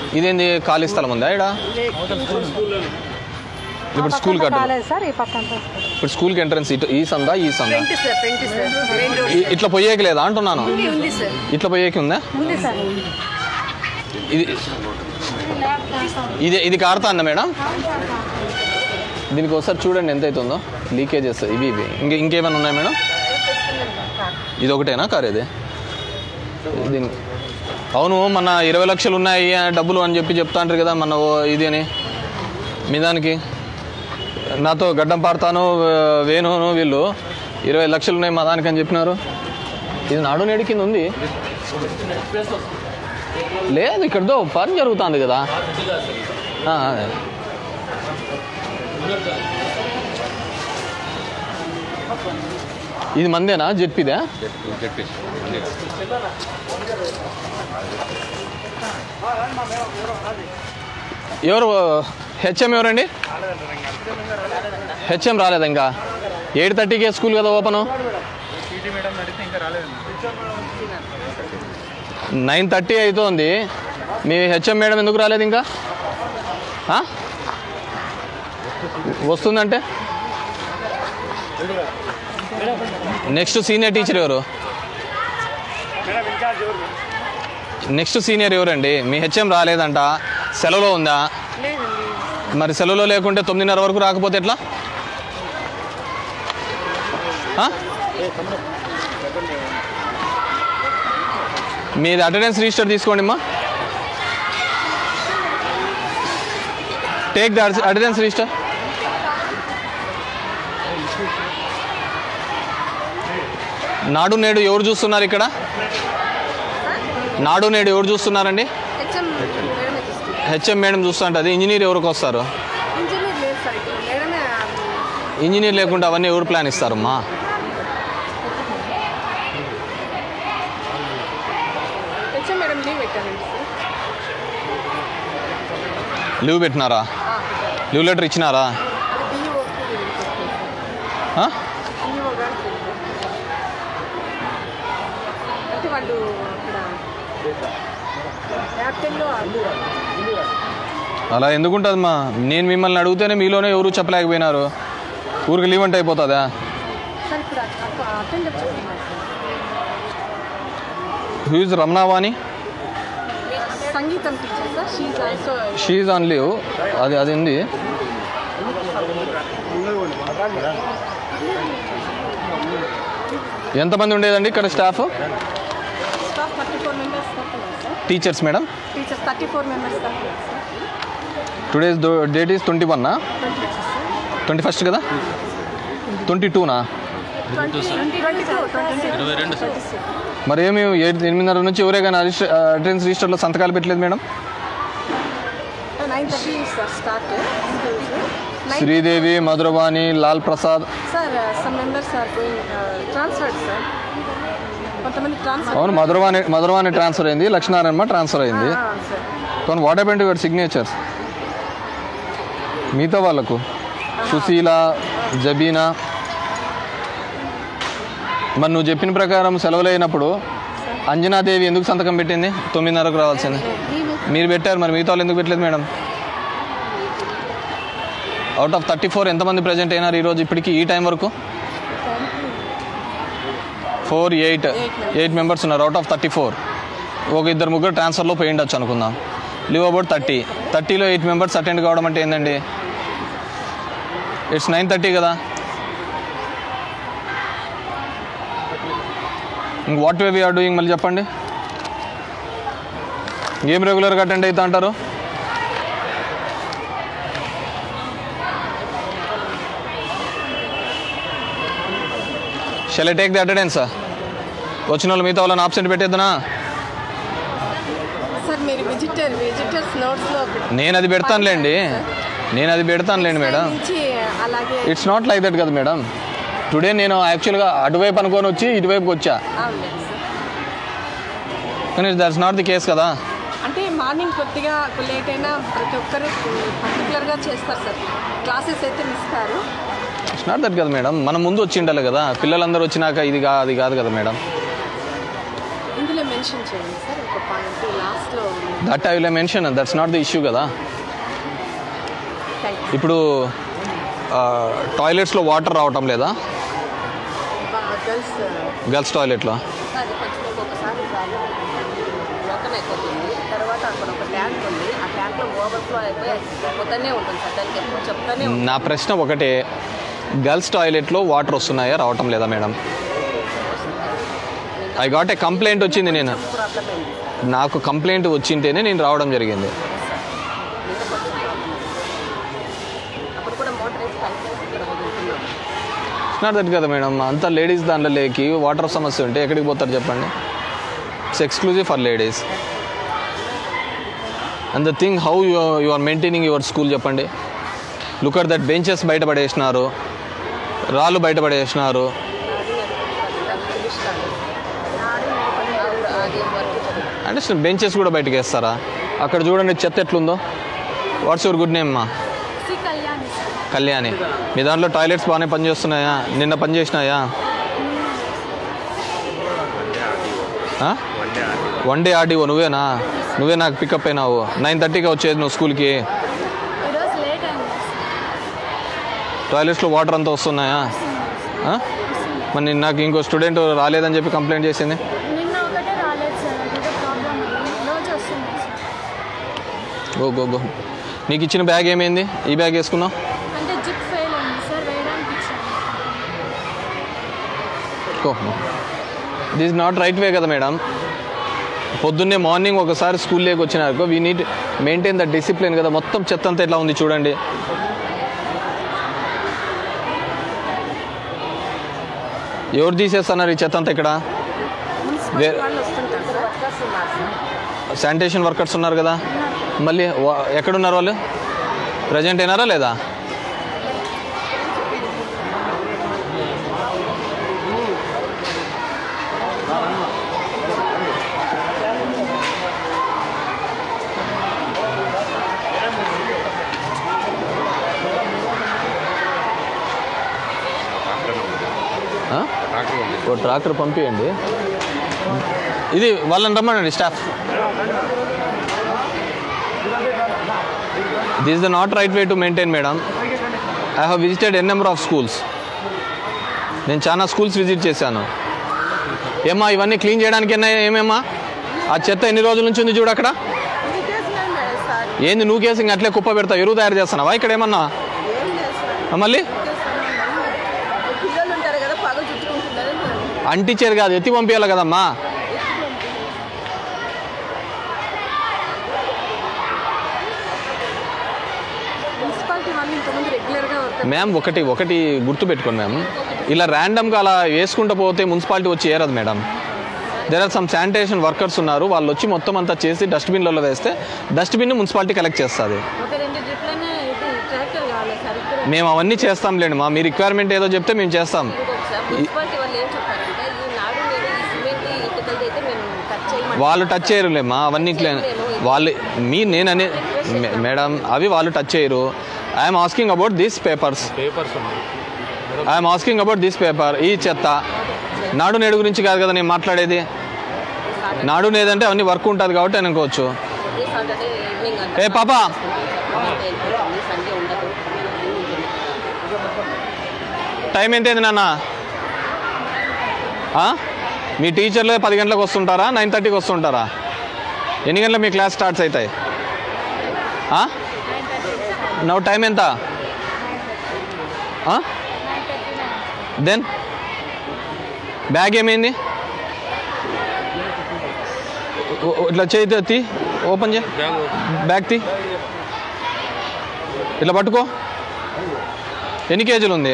ఇదేంది ఖాళీ స్థలం ఉందా ఇక్కడ ఇప్పుడు స్కూల్ కట్ట కాలేదు సార్ ఈ పక్క అంతా ఇప్పుడు స్కూల్కి ఎంట్రన్స్ ఇటు ఈ సందా ఈ సందా front sir front sir main road ఇ- ఇట్లా పోయేకి లేదా అంటున్నాను ఉంది సార్ ఇట్లా పోయేకి ఉందా ఉంది సార్ ఇది ఇది ఇది కారుతా అందా మేడం దీనికి ఒకసారి చూడండి ఎంత అవుతుందో లీకేజెస్ ఇవి ఇవి ఇంక ఇంకేమైనా ఉన్నాయి మేడం ఇది ఒకటేనా కారు ఇది దీని అవును మన ఇరవై లక్షలు ఉన్నాయి ఆ డబ్బులు అని చెప్పి చెప్తా అంటారు కదా మన ఓ ఇది అని మీ దానికి నాతో గడ్డం పాడతాను వే- వేణును వీళ్ళు ఇరవై లక్షలు ఉన్నాయి మా దానికి అని చెప్పినారు ఇది నాడు నేడు కింద ఉంది లేదు ఇక్కడదో పని జరుగుతుంది కదా ఆ, అదే. ఇది మందేనా జెడ్పీదా ఎవరు హెచ్ఎం ఎవరండి హెచ్ఎం రాలేదా ఇంకా ఎయిట్ థర్టీకే స్కూల్ కదా ఓపెను నైన్ థర్టీ అవుతోంది మీ హెచ్ఎం మేడం ఎందుకు రాలేదు ఇంకా ఆ? వస్తుందంటే నెక్స్ట్ సీనియర్ టీచర్ ఎవరు నెక్స్ట్ సీనియర్ ఎవరండి మీ హెచ్ఎం రాలేదంట సెలవులో ఉందా లేదండి మరి సెలవులో లేకుంటే తొమ్మిదిన్నర వరకు రాకపోతే ఎట్లా ఆ? మీది అటెండెన్స్ రిజిస్టర్ తీసుకోండి అమ్మా టేక్ ద అటెండెన్స్ రిజిస్టర్ నాడు నేడు ఎవరు చూస్తున్నారు ఇక్కడ నాడు నేడు ఎవరు చూస్తున్నారండి హెచ్ఎం మేడమే తీసుకుంటాం హెచ్ఎం మేడం చూస్తుంటుంది ఇంజనీర్ ఎవరికి వస్తారు ఇంజనీర్ లేదు సార్ ఇక్కడ మేడమే ఇంజనీర్ లేకుండా అవన్నీ ఎవరు ప్లాన్ ఇస్తారమ్మా హెచ్ఎం మేడం లీవ్ పెట్టారండి సార్ లీవ్ పెట్టినారా లీవ్ లెటర్ ఇచ్చినారా అది డిఓకి ఆ? డిఓ గారికి అంటే వాళ్ళు ఇక్కడ యాప్టెన్లో అలా ఎందుకుంటుందమ్మా నేను మిమ్మల్ని అడిగితేనే మీలోనే ఎవరు చెప్పలేకపోయినారు ఊరికి లీవ్ అంటే అయిపోతుందా సార్ ఇప్పుడు అటెండర్ చెప్తున్నారు సార్ హ్యూజ్ రమణావాణి సంగీతం teacher sir she's also she's on leave అది అది ఉంది ఎంతమంది ఉండేదండి ఇక్కడ staff staff thirty four members దాకా sir teachers madam teachers thirty four members దాకా sir today's date is twenty వన్నా twenty teachers sir twenty first కదా ట్వంటీ టూనా ట్వంటీ ట్వంటీ టూ ట్వంటీ మరి ఏమి ఎయిట్ ఎనిమిదిన్నర నుంచి ఎవరే కానీ అటెండెన్స్ రిజిస్టర్లో సంతకాలు పెట్టలేదు madam nine thirty sir start nine Sridevi Madhuravani Lal Prasad sir some members are going transferred sir కొంతమంది ట్రాన్స్ఫర్ అవును మధురవాణి మధురవాణి ట్రాన్స్ఫర్ అయింది లక్ష్మీనారాయణ ట్రాన్స్ఫర్ అయింది సార్ కానీ వాట్ అబౌట్ యువర్ సిగ్నేచర్స్ మిగతా వాళ్ళకు సుశీల జబీనా మరి నువ్వు చెప్పిన ప్రకారం సెలవులు అయినప్పుడు అంజనాదేవి ఎందుకు సంతకం పెట్టింది తొమ్మిదిన్నరకు రావాల్సింది మీరు పెట్టారు మరి మిగతా వాళ్ళు ఎందుకు పెట్టలేదు madam out of thirty four ఎంతమంది ప్రజెంట్ అయినారు ఈరోజు ఇప్పటికి ఈ టైం వరకు ఫోర్ ఎయిట్ ఎయిట్ మెంబర్స్ ఉన్నారు అవుట్ ఆఫ్ థర్టీ ఫోర్ ఒక ఇద్దరు ముగ్గురు ట్రాన్స్ఫర్లో పోయి ఉండొచ్చు అనుకుందాం లివ్ అబౌట్ థర్టీ థర్టీలో ఎయిట్ మెంబర్స్ అటెండ్ కావడం అంటే ఏందండి ఇట్స్ నైన్ థర్టీ కదా ఇంక వాట్ వే వీఆర్ డూయింగ్ మళ్ళీ చెప్పండి ఏం రెగ్యులర్గా అటెండ్ అవుతా అంటారు షెల్ టేక్ ది అటెండెన్స్ వచ్చిన వాళ్ళు మిగతా వాళ్ళని ఆబ్సెంట్ పెట్టేద్దునా సార్ మీరు విజిటర్ విజిటర్స్ నోట్స్లో నేను అది పెడతానులేండి నేను అది పెడతానులేండి మేడం నుంచి అలాగే ఇట్స్ నాట్ లైక్ దట్ కదా మేడం టుడే నేను యాక్చువల్గా అటువైపు అనుకొని వచ్చి ఇటువైపుకి వచ్చా అవునండి సార్ కానీ దట్స్ నాట్ ది కేస్ కదా అంటే మార్నింగ్ కొద్దిగా లేట్ అయినా ప్రతి ఒక్కరు పర్టికులర్గా చేస్తారు సార్ క్లాసెస్ అయితే ఇస్తారు ఇట్స్ నాట్ దట్ కదా మేడం మనం ముందు వచ్చి ఉండాలి కదా పిల్లలందరూ వచ్చినాక ఇది కా అది కాదు కదా మేడం ఇందులో మెన్షన్ మెన్షన్ చేయండి సార్ ఒక పాయింట్ లాస్ట్లో that I will mention that's not the issue కదా థ్యాంక్ యూ ఇప్పుడు టాయిలెట్స్లో వాటర్ రావటం లేదా గర్ల్స్ గర్ల్స్ టాయిలెట్లో అది కొంచెం ఒక్కొక్కసారి ఓపెన్ అయిపోతుంది తర్వాత అక్కడ ఒక ట్యాంక్ ఉంది ఆ ట్యాంక్లో ఓవర్ఫ్లో అయిపోయి పోతూనే ఉంటుంది సార్ దానికి ఎప్పుడు చెప్తానే ఉంటుంది నా ప్రశ్న ఒకటే గర్ల్స్ టాయిలెట్లో వాటర్ వస్తున్నాయా రావటం లేదా madam I got a complaint వచ్చింది నేను ప్రాబ్లం ఏంటి నాకు కంప్లైంట్ వచ్చింటేనే నేను రావడం జరిగింది ఇంకా కొంచెం ప్రాబ్లం అప్పుడు కూడా మోటార్ వేసి కలిపేసి ఇక్కడ వదులుతున్నాం నాట్ దట్ కదా మేడం అంతా లేడీస్ దాంట్లో లేకి వాటర్ సమస్య ఉంటే ఎక్కడికి పోతారు చెప్పండి it's exclusive for ladies and the thing how you you are maintaining your school చెప్పండి లుక్ అట్ దట్ బెంచెస్ బయట పడేసినారు రాళ్ళు బయట పడేసినారు అది వర్క్ అంటే బెంచెస్ కూడా బయటకు వేస్తారా అక్కడ చూడండి చెత్త ఎట్లుందో వాట్స్ యువర్ గుడ్ నేమ్ మా శ్రీ కళ్యాణి సార్ కళ్యాణి మీ దాంట్లో టాయిలెట్స్ బాగానే పనిచేస్తున్నాయా నిన్న పనిచేసినాయా ఆ? వన్ డే ఆర్డీఓ నువ్వేనా నువ్వే నాకు పికప్ అయినావు నైన్ థర్టీకి వచ్చేది నువ్వు స్కూల్కి ఈరోజు లేట్ అయింది టాయిలెట్స్లో వాటర్ అంతా వస్తున్నాయా ఆ? మరి నిన్న నాకు ఇంకో స్టూడెంట్ రాలేదని చెప్పి కంప్లైంట్ చేసింది నిన్న ఒకటే రాలేదు సార్ అదేదో ప్రాబ్లం అయింది రోజు వస్తుంది సార్ గో గో గో నీకు ఇచ్చిన బ్యాగ్ ఏమైంది ఈ బ్యాగ్ వేసుకున్నావు అంటే జిప్ ఫెయిల్ అయింది సార్ వేయడానికి ఇచ్చాను go this not right way కదా మేడం పొద్దున్నే మార్నింగ్ ఒకసారి స్కూల్ లేకి వచ్చినారు we need maintain the discipline కదా మొత్తం చెత్త అంతా ఎట్లా ఉంది చూడండి ఎవరు తీసేస్తున్నారు ఈ చెత్త అంతా ఇక్కడ వే వాళ్ళు వస్తుంటారు సార్ వర్కర్స్ ఉన్నారు సార్ శానిటేషన్ వర్కర్స్ ఉన్నారు కదా మళ్ళీ వా- ఎక్కడున్నారు వాళ్ళు ప్రజెంట్ అయినారా లేదా ఆ? ఓ ట్రాక్టర్ పంపించండి ఇది వాళ్ళని రమ్మనండి staff this the not right way to maintain madam I have visited N number of schools నేను చాలా స్కూల్స్ విజిట్ చేశాను ఏమ్మా ఇవన్నీ క్లీన్ చేయడానికి ఎన్న ఏమేమ్మా ఆ చెత్త ఎన్ని రోజుల నుంచి ఉంది చూడు అక్కడ చేసినాను మేడం సార్ ఏంది నువ్వు కేసు ఇంక అట్లే కుప్ప పెడతావు ఎరువు తయారు చేస్తున్నావా ఇక్కడ ఏమన్నా ఏం లేదు సార్ ఆ, మళ్ళీ పిల్లలు ఉంటారు కదా పగ చుట్టుకుంటున్నారు అంటించేది కాదు ఎత్తి పంపించాలి కదమ్మా మున్సిపాలిటీ వాళ్ళు ఇంతకుముందు రెగ్యులర్గా వర్కర్ మ్యామ్ ఒకటి ఒకటి గుర్తుపెట్టుకోండి మ్యామ్ ఇలా ర్యాండమ్గా అలా వేసుకుంటూ పోతే మున్సిపాలిటీ వచ్చి ఏరదు madam there are some sanitation workers ఉన్నారు వాళ్ళు వచ్చి మొత్తం అంతా చేసి డస్ట్బిన్లలో వేస్తే డస్ట్బిన్ మున్సిపాలిటీ కలెక్ట్ చేస్తుంది ఒక రెండు ట్రిప్లైనా ఇది ట్రాక్టర్ కావాలి సార్ ఇక్కడ మేము అవన్నీ చేస్తాంలేండి మా మీ రిక్వైర్మెంట్ ఏదో చెప్తే మేము చేస్తాం ఇంకొకసారి మున్సిపాలిటీ వాళ్ళు ఏం చెప్పారంటే ఈ నాడు నేను ఈ సిమెంట్ ఇటుకలది అయితే మేము టచ్ చేయమంటారు వాళ్ళు టచ్ చేయరులేమ్మా అవన్నీ క్లే- వాళ్ళు మీ నేను అనే మే- మేడం అవి వాళ్ళు టచ్ చేయరు I'm asking about these papers I'm asking about this paper ఈ చెత్త నాడు నేడు గురించి కాదు కదా నేను మాట్లాడేది నాడు నేదంటే అవన్నీ వర్క్ ఉంటుంది కాబట్టి అనుకోవచ్చు ఈ సాటర్డే ఈవినింగ్ అంటే ఏ పాపా సండే ఉండదు టైం ఎంతైంది నాన్న ఆ? మీ టీచర్లే పది గంటలకు వస్తుంటారా నైన్ థర్టీకి వస్తుంటారా ఎన్ని గంటలకు మీ క్లాస్ స్టార్ట్స్ అవుతాయి నవ్వు టైం ఎంత దెన్ బ్యాగ్ ఏమైంది ఓ- ఓ- ఇట్లా చేయి తీ ఓపెన్ చేయి బ్యాగ్ తీ ఇట్లా పట్టుకో ఎన్ని కేజీలు ఉంది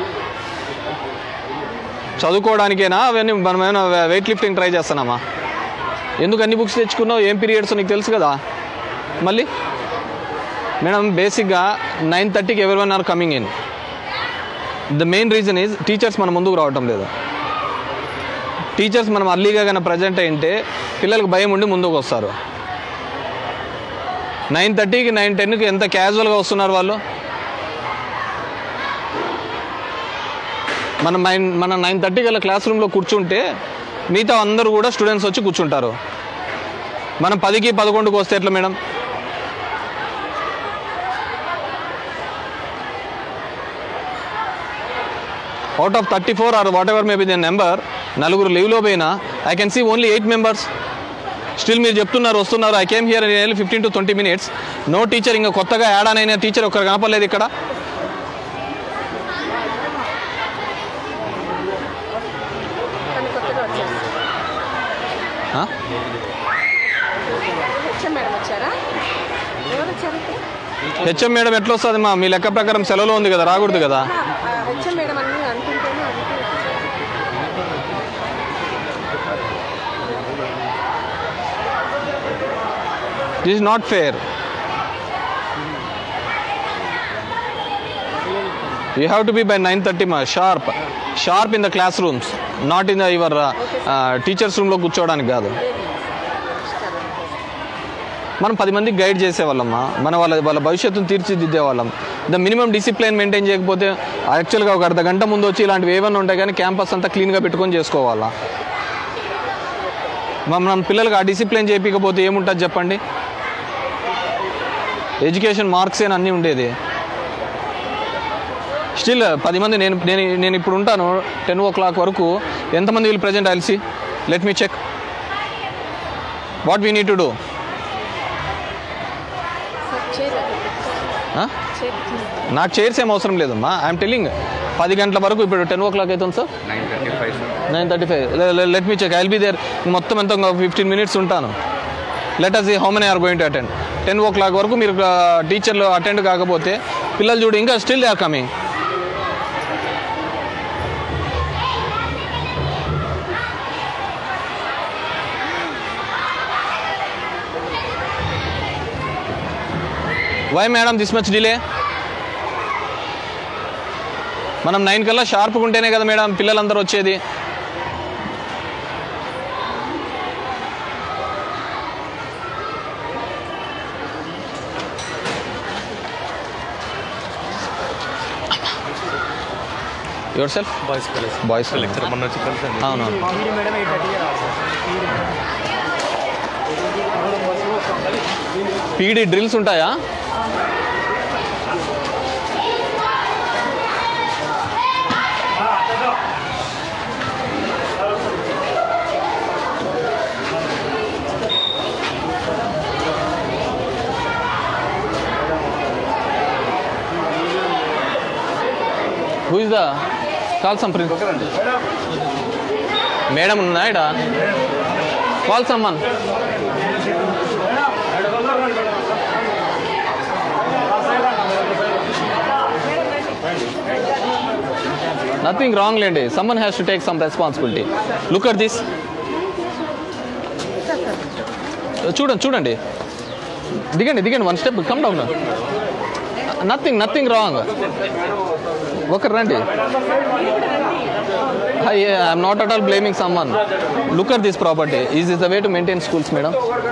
చదువుకోవడానికేనా అవన్నీ మనం ఏమైనా వెయిట్ లిఫ్టింగ్ ట్రై చేస్తున్నామా ఎందుకు అన్ని బుక్స్ తెచ్చుకున్నావు ఏం పీరియడ్స్ నీకు తెలుసు కదా మళ్ళీ మేడం బేసిక్గా నైన్ థర్టీకి every one are coming in the main reason is teachers మన ముందుకు రావటం లేదు టీచర్స్ మనం అర్లీగా కానీ ప్రజెంట్ అయింటే పిల్లలకు భయం ఉండి ముందుకు వస్తారు నైన్ థర్టీకి నైన్ టెన్కి ఎంత క్యాజువల్గా వస్తున్నారు వాళ్ళు మనం నైన్ మన నైన్ థర్టీ గల క్లాస్ రూమ్లో కూర్చుంటే మిగతా అందరూ కూడా స్టూడెంట్స్ వచ్చి కూర్చుంటారు మనం పదికి పదకొండుకి వస్తే ఎట్లా madam out of thirty four or whatever may be the ద నెంబర్ నలుగురు లీవ్లో పోయినా I can see only eight members still మీరు చెప్తున్నారు వస్తున్నారు I came here fifteen to twenty minutes no teacher ఇంకా కొత్తగా యాడ్ ఆన్ అయిన టీచర్ ఒక్కరు కనపడలేదు ఇక్కడ కానీ కొత్తగా వచ్చారు ఆ? హెచ్ఎం మేడం వచ్చారా ఎవరు వచ్చారు ఇక్కడ? హెచ్ఎం మేడం ఎట్లా వస్తుంది మా మీ లెక్క ప్రకారం సెలవులో ఉంది కదా రాకూడదు కదా ఆ, ఆ, హెచ్ఎం మేడం అని అనుకుంటేనే అందుకే వచ్చారు. This is not fair you have to be by nine thirty మా sharp sharp in the classrooms not in the your teachers రూమ్లో కూర్చోవడానికి కాదు మనం పది మందికి గైడ్ చేసేవాళ్ళమ్మా మన వాళ్ళ వాళ్ళ భవిష్యత్తును తీర్చిదిద్దే వాళ్ళం ద మినిమం డిసిప్లిన్ మెయింటైన్ చేయకపోతే యాక్చువల్గా ఒక అర్ధ గంట ముందు వచ్చి ఇలాంటివి ఏమైనా ఉంటాయి కానీ క్యాంపస్ అంతా క్లీన్గా పెట్టుకొని చేసుకోవాలా మ- మనం పిల్లలకు ఆ డిసిప్లిన్ చేయకపోతే ఏముంటుంది చెప్పండి ఎడ్యుకేషన్ మార్క్స్ అని అన్నీ ఉండేది స్టిల్ పది మంది నేను నేను నేను ఇప్పుడు ఉంటాను టెన్ ఓ క్లాక్ వరకు ఎంతమంది వీళ్ళు present I'll see let me check what we need to do sir chair chair నాకు చైర్స్ ఏం అవసరం లేదమ్మా ఐఎమ్ టెల్లింగ్ పది గంటల వరకు ఇప్పుడు టెన్ ఓ క్లాక్ అవుతుంది sir nine thirty five nine thirty five let me check I'll be there మొత్తం ఎంత ఫిఫ్టీన్ మినిట్స్ ఉంటాను let us how many are going to attend ten o'clock వరకు మీరు టీచర్లు అటెండ్ కాకపోతే పిల్లలు చూడు ఇంకా still they are coming why madam this much delay మనం నైన్ కల్లా షార్ప్గా ఉంటేనే కదా మేడం పిల్లలందరూ వచ్చేది యువర్ సెల్ఫ్ బాయ్స్ కలిసి బాయ్స్ లెక్చర్ మొన్న వచ్చి కలిసి అవునవును పీడీ డ్రిల్స్ ఉంటాయా who is the call some prince madam ఉన్నాయడా కాల్ సమ్మన్ నథింగ్ రాంగ్ లేండి someone has to take some responsibility look at this చూడండి చూడండి దిగండి దిగండి one step come down nothing nothing wrong ఒకరు రండి I'm not at all blaming someone look at this property is is the way to maintain schools madam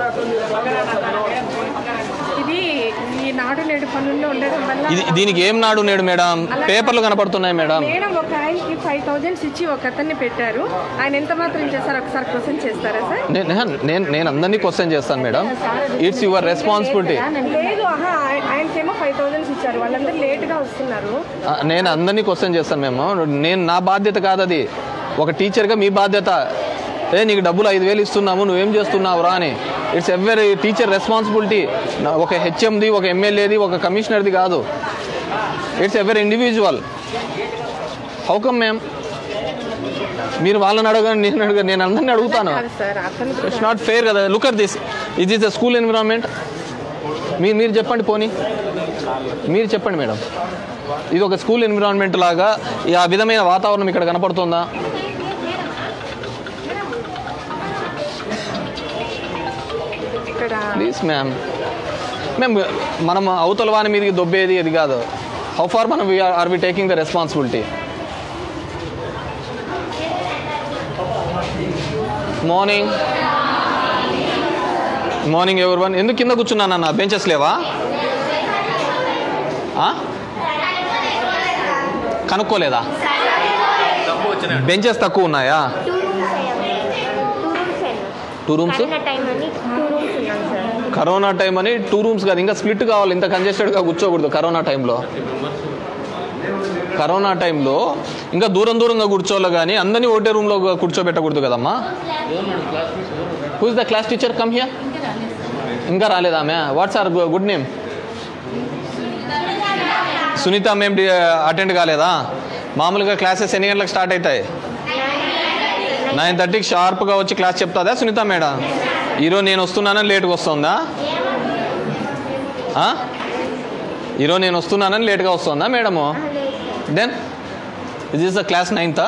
ఇది ఈ నాడు నేడు పనుల్లో ఉండడం వల్ల ఇది దీనికి ఏం నాడు నేడు మేడం పేపర్లు కనపడుతున్నాయి మేడం మేడం ఒక ఆయనకి ఫైవ్ థౌజండ్స్ ఇచ్చి ఒక అతన్ని పెట్టారు ఆయన ఎంత మాత్రం చేస్తారు ఒకసారి క్వశ్చన్ చేస్తారా సార్ నే- నే- నేను నేను అందరినీ క్వశ్చన్ చేస్తాను మేడం ఇట్స్ యువర్ రెస్పాన్సిబిలిటీ లేదు ఆహా ఆయ- ఆయనకేమో ఫైవ్ థౌజండ్స్ ఇచ్చారు వాళ్ళందరూ లేట్ గా వస్తున్నారు నేను అందరినీ క్వశ్చన్ చేస్తాను మేము నేను నా బాధ్యత కాదు అది ఒక టీచర్గా మీ బాధ్యత ఏ నీకు డబ్బులు ఐదు వేలు ఇస్తున్నాము నువ్వేం చేస్తున్నావురా అని ఇట్స్ ఎవరి టీచర్ రెస్పాన్సిబిలిటీ ఒక హెచ్ఎంది ఒక ఎమ్మెల్యేది ఒక కమిషనర్ది కాదు ఇట్స్ ఎవరి ఇండివిజువల్ హౌ కమ్ మ్యామ్ మీరు వాళ్ళని అడగండి నేను అడగ నేను అందరిని అడుగుతాను కాదు సార్ అతను ఇట్స్ నాట్ ఫేర్ కదా లుక్ అట్ దిస్ ఇది ఇస్ ద స్కూల్ ఎన్విరాన్మెంట్ మీరు మీరు చెప్పండి పోనీ మీరు చెప్పండి మేడం ఇది ఒక స్కూల్ ఎన్విరాన్మెంట్ లాగా ఈ ఆ విధమైన వాతావరణం ఇక్కడ కనపడుతుందా ఇక్కడ ప్లీజ్ మ్యామ్ మేము మనం అవతల వాని మీదకి దొబ్బేది అది కాదు హౌ ఫార్ మనం are we taking the responsibility morning morning ఎవరి వన్ ఎందుకు కింద కూర్చున్నానన్న బెంచెస్ లేవా ఆ? కనుక్కోలేదా బెంచెస్ తక్కువ ఉన్నాయా టూ రూమ్స్ కరోనా టైం అని టూ రూమ్స్ ఉన్నాం సార్ కరోనా టైం అని టూ రూమ్స్ కాదు ఇంకా స్ప్లిట్ కావాలి ఇంత కంజెస్టెడ్గా కూర్చోకూడదు కరోనా టైంలో కరోనా టైంలో ఇంకా దూరం దూరంగా కూర్చోవాలి కానీ అందరినీ ఒకటే రూమ్లో కూర్చోబెట్టకూడదు కదమ్మా who's the class teacher come here ఇంకా రాలేదా ఆమె what's your good name Sunitha మేము అటెండ్ కాలేదా మామూలుగా క్లాసెస్ ఎన్ని గంటలకు స్టార్ట్ అవుతాయి నైన్ థర్టీకి షార్ప్గా వచ్చి క్లాస్ చెప్తాదా సునీత మేడం ఈరోజు నేను వస్తున్నానని లేట్గా వస్తుందా ఆ? ఈరోజు నేను వస్తున్నానని లేట్గా వస్తుందా మేడము దెన్ ఇది ఇస్ ద క్లాస్ నైన్తా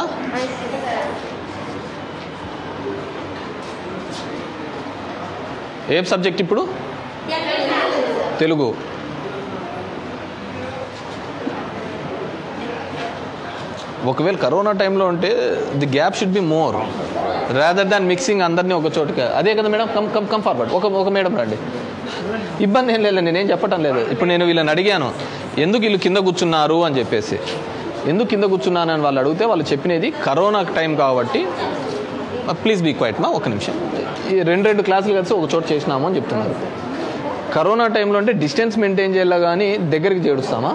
ఏం సబ్జెక్ట్ ఇప్పుడు తెలుగు ఒకవేళ కరోనా టైంలో ఉంటే the gap should be more rather than mixing అందరినీ ఒక చోటుగా అదే కదా madam come come come forward ఒక ఒక మేడం రండి ఇబ్బంది ఏం లేదు నేనేం చెప్పటం లేదు ఇప్పుడు నేను వీళ్ళని అడిగాను ఎందుకు వీళ్ళు కింద కూర్చున్నారు అని చెప్పేసి ఎందుకు కింద కూర్చున్నాను అని వాళ్ళు అడిగితే వాళ్ళు చెప్పినది కరోనా టైం కాబట్టి ప్లీజ్ బీ క్వైట్ మా ఒక నిమిషం ఈ రెండు రెండు క్లాసులు కలిసి ఒక చోట చేసినాము అని చెప్తున్నారు కరోనా టైంలో అంటే డిస్టెన్స్ మెయింటైన్ చేయాలి కానీ దగ్గరికి చేడుస్తామా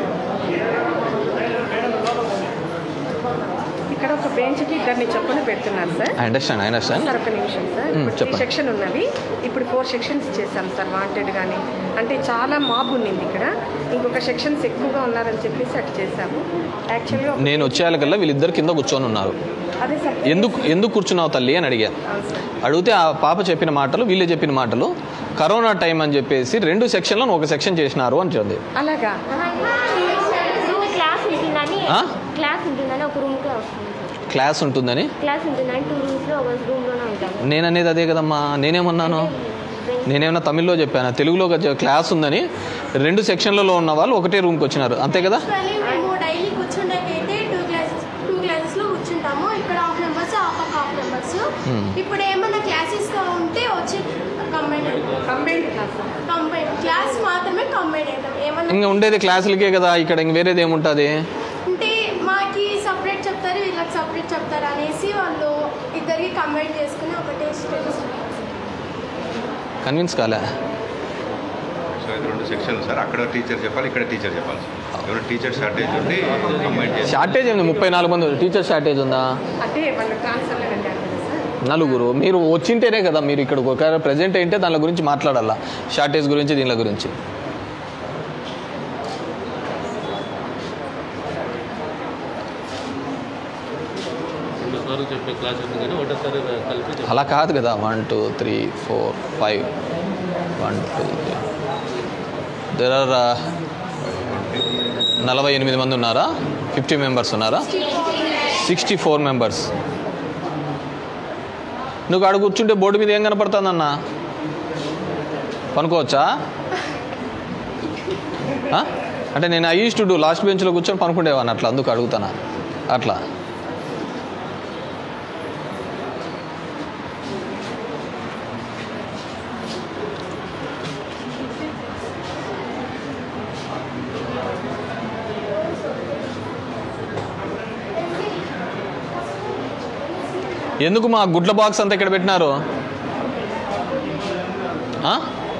ఇక్కడ ఒక బెంచ్కి ఇద్దరిని చొప్పున పెడుతున్నారు sir I understand I understand sir ఒక నిమిషం సార్ మ్మ్, ఇప్పుడు త్రీ చెప్పండి. సెక్షన్ ఉన్నవి ఇప్పుడు ఫోర్ సెక్షన్స్ చేశాం సార్ వాంటెడ్ కానీ అంటే చాలా మాబ్ ఉన్నింది ఇక్కడ ఇంకొక సెక్షన్స్ ఎక్కువగా ఉన్నారని చెప్పేసి అటు చేశాము యాక్చువల్గా నేను వచ్చేయాలకల్లా వీళ్ళిద్దరు కింద కూర్చొని ఉన్నారు అదే సార్ ఎందుకు ఎందుకు కూర్చున్నావు తల్లి అని అడిగా అవును సార్ అడిగితే ఆ పాప చెప్పిన మాటలు వీళ్ళే చెప్పిన మాటలు కరోనా టైం అని చెప్పేసి రెండు సెక్షన్లను ఒక సెక్షన్ చేసినారు అని చెంది అలాగా క్లాస్ ఉంటుందని ఆ? క్లాస్ ఉంటుందని ఒక రూమ్కే వస్తుంది సార్ క్లాస్ ఉంటుందని క్లాస్ ఉంటుందని టూ రూమ్స్లో ఒక రూమ్లోనే ఉంటాము నేను అనేది అదే కదమ్మా నేనేమన్నాను నేనేమన్నా తమిళ్లో చెప్పాను తెలుగులో ఒక క్లాస్ ఉందని రెండు సెక్షన్లలో ఉన్న వాళ్ళు ఒకటే రూమ్కి వచ్చినారు అంతే కదా కానీ మేము డైలీ కూర్చుండకైతే టూ క్లాసెస్ టూ క్లాసెస్లో కూర్చుంటాము ఇక్కడ హాఫ్ మెంబర్స్ ఆ పక్క హాఫ్ మెంబర్స్ Hmm. ఇప్పుడు ఏమన్నా క్లాసెస్గా ఉంటే వచ్చి combine combined class combine class మాత్రమే కంబైన్ అవుతాం ఏమన్నా ఇంకా ఉండేది క్లాసులకే కదా ఇక్కడ ఇంక వేరేది ఏముంటుంది అంటే మాకి సపరేట్ చెప్తారు వీళ్ళకి సపరేట్ చెప్తారు అనేసి వాళ్ళు ఇద్దరికి కంబైన్ చేసుకుని ఒకటే స్టేజ్ కన్విన్స్ కాలే సో ఇది రెండు సెక్షన్లు సార్ అక్కడ టీచర్ చెప్పాలి ఇక్కడ టీచర్ చెప్పాలి సార్ ఎవరు టీచర్ షార్టేజ్ ఉండి కంబైన్ చేసి షార్టేజ్ ఏంది ముప్పై నాలుగు మంది టీచర్ షార్టేజ్ ఉందా అంటే వాళ్ళు ట్రాన్స్ఫర్లో వెళ్ళారు కదా సార్ నలుగురు మీరు వచ్చింటేనే కదా మీరు ఇక్కడ ఒక ప్రజెంట్ అయింటే దాని గురించి మాట్లాడాలా షార్టేజ్ గురించి దీనిల గురించి సార్ చెప్పే క్లాస్ ఉంది కానీ ఒకటేసారి కలిపి చెప్పాలి. అలా కాదు కదా one two three four five one two three there are నలభై ఎనిమిది మంది ఉన్నారా ఫిఫ్టీ మెంబర్స్ ఉన్నారా సిక్స్టీ ఫోర్ మెంబర్స్ నువ్వు ఆడ కూర్చుంటే బోర్డు మీద ఏం కనపడుతుందన్న పనుకోవచ్చా ఆ? అంటే నేను I use to do last బెంచ్లో కూర్చొని పనుకుండేవాడిని అట్లా అందుకు అడుగుతానా అట్లా ఎందుకు మా గుడ్ల బాక్స్ అంతా ఇక్కడ పెట్టినారు ఆ?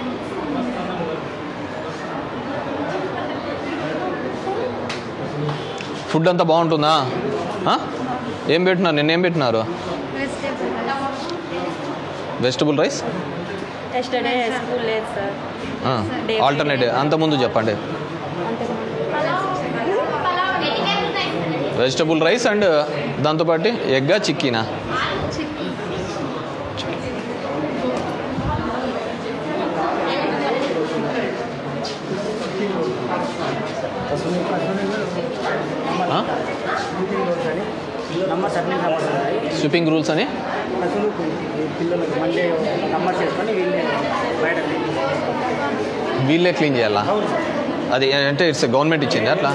ఫుడ్ అంతా బాగుంటుందా ఆ? ఏం పెట్టినారు నిన్న ఏం పెట్టినారు వెజిటబుల్ రైస్ ఎస్టర్డే స్కూల్ లేదు సార్ ఆల్టర్నేటివ్ అంత ముందు చెప్పండి వెజిటబుల్ రైస్ అండ్ దాంతోపాటు ఎగ్గా చిక్కీనా ఆ? నంబర్ సబ్మిట్ నంబర్స్ ఉన్నాయి స్విప్పింగ్ రూల్స్ అని అసలు పిల్లలకు మళ్ళీ నంబర్ చేసుకొని వీళ్ళే బయట వీళ్ళే క్లీన్ చేయాలా అది అంటే ఇట్స్ గవర్నమెంట్ ఇచ్చింది అట్లా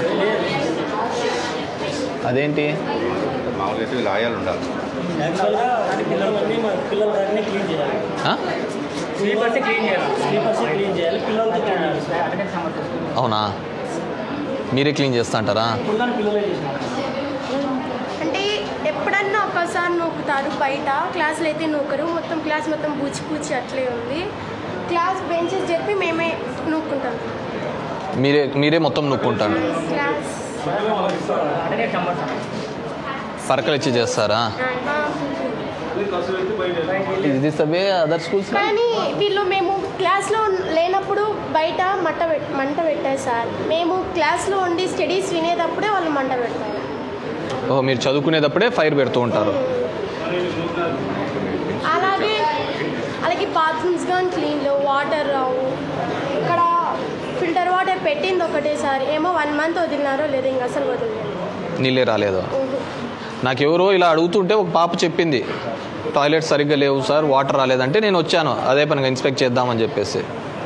అదేంటి మామూలుగా అయితే వీళ్ళు ఆయాలు ఉండాలి యాక్చువల్గా పిల్లలన్నీ పిల్లల దగ్గరనే క్లీన్ చేయాలి ఆ? స్లీపర్సే క్లీన్ చేయాలి స్లీపర్సే క్లీన్ చేయాలి పిల్లలతో అటెండెన్స్ నంబర్ చేసుకుని అవునా మీరే క్లీన్ చేస్తా అంటారా పిల్లలు పిల్లలే చేసినారు అంటే ఎప్పుడన్నా ఒక్కొక్కసారి నూకుతారు బయట క్లాసులు అయితే నూకరు మొత్తం క్లాస్ మొత్తం పూచి పూచి అట్లే ఉంది క్లాస్ బెంచెస్ చెప్పి మేమే నూక్కుంటాం మీరే మీరే మొత్తం నొక్కుంటాడు క్లాస్ పరకలు ఇచ్చి చేస్తారా ఇది దిస్ వే అదర్ స్కూల్స్ కానీ వీళ్ళు మేము క్లాస్లో లేనప్పుడు బయట మంట పెట్ మంట పెట్టారు సార్ మేము క్లాస్లో ఉండి స్టడీస్ వినేటప్పుడే వాళ్ళు మంట పెడతారు ఓ మీరు చదువుకునేటప్పుడే ఫైర్ పెడుతూ ఉంటారు అలాగే అలాగే బాత్రూమ్స్ కానీ క్లీన్లో వాటర్ రావు ఇక్కడ ఫిల్టర్ వాటర్ పెట్టింది ఒకటేసారి ఏమో వన్ మంత్ వదిలినారో లేదు ఇంకా అసలు వదిలేదు నీళ్ళే రాలేదు నాకు ఎవరో ఇలా అడుగుతుంటే ఒక పాప చెప్పింది టాయిలెట్ సరిగ్గా లేవు సార్ వాటర్ రాలేదంటే నేను వచ్చాను అదే పనిగా ఇన్స్పెక్ట్ చేద్దామని చెప్పేసి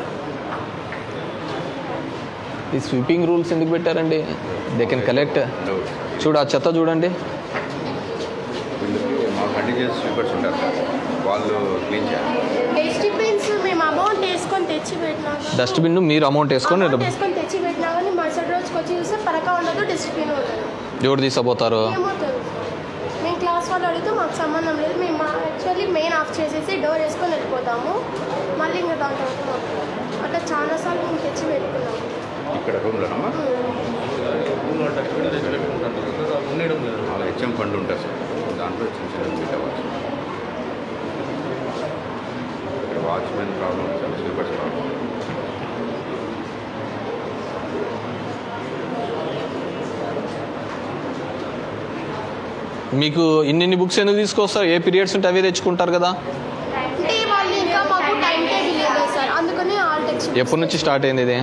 ఈ స్వీపింగ్ రూల్స్ ఎందుకు పెట్టారండి దే కెన్ కలెక్ట్ చూడు ఆ చెత్త చూడండి వీళ్ళకి మా కంటిన్యూస్ స్వీపర్స్ ఉంటారు సార్ వాళ్ళు క్లీన్ చేయాలి డస్ట్బిన్స్ మేము అమౌంట్ వేసుకొని తెచ్చి పెట్టినా డస్ట్బిన్ మీరు అమౌంట్ వేసుకొని అమౌంట్ వేసుకొని తెచ్చి పెట్టినా కానీ మరుసటి రోజుకి వచ్చి చూస్తే పరక ఉండదు డస్ట్బిన్ ఉండదు ఎవరు తీసుకుపోతారు ఏమో తెలుసు మేము క్లాస్ వాళ్ళు అడిగితే మాకు సంబంధం లేదు మేము యాక్చువల్లీ మెయిన్ ఆఫ్ చేసేసి డోర్ వేసుకొని వెళ్ళిపోతాము మళ్ళీ ఇంకా దాని తర్వాత మాకు అట్లా చాలాసార్లు మేము తెచ్చి పెట్టుకున్నాము ఇక్కడ రూమ్లోనమ్మా ఉండడం లేదు వాళ్ళ హెచ్ఎం ఫండ్ ఉంటుంది సార్ దాంట్లో చిన్న చిన్న మీట్ అవ్వచ్చు ఇక్కడ వాచ్మెన్ ప్రాబ్లం ఉంది సార్ స్వీపర్స్ ప్రాబ్లం మీకు ఇన్నిన్ని బుక్స్ ఎందుకు తీసుకొస్తారు ఏ పీరియడ్స్ ఉంటే అవే తెచ్చుకుంటారు కదా అంటే వాళ్ళు ఇంకా మాకు టైం టేబుల్ లేదు సార్ అందుకని ఆల్ టెక్స్ట్ ఎప్పటి నుంచి స్టార్ట్ అయింది ఇది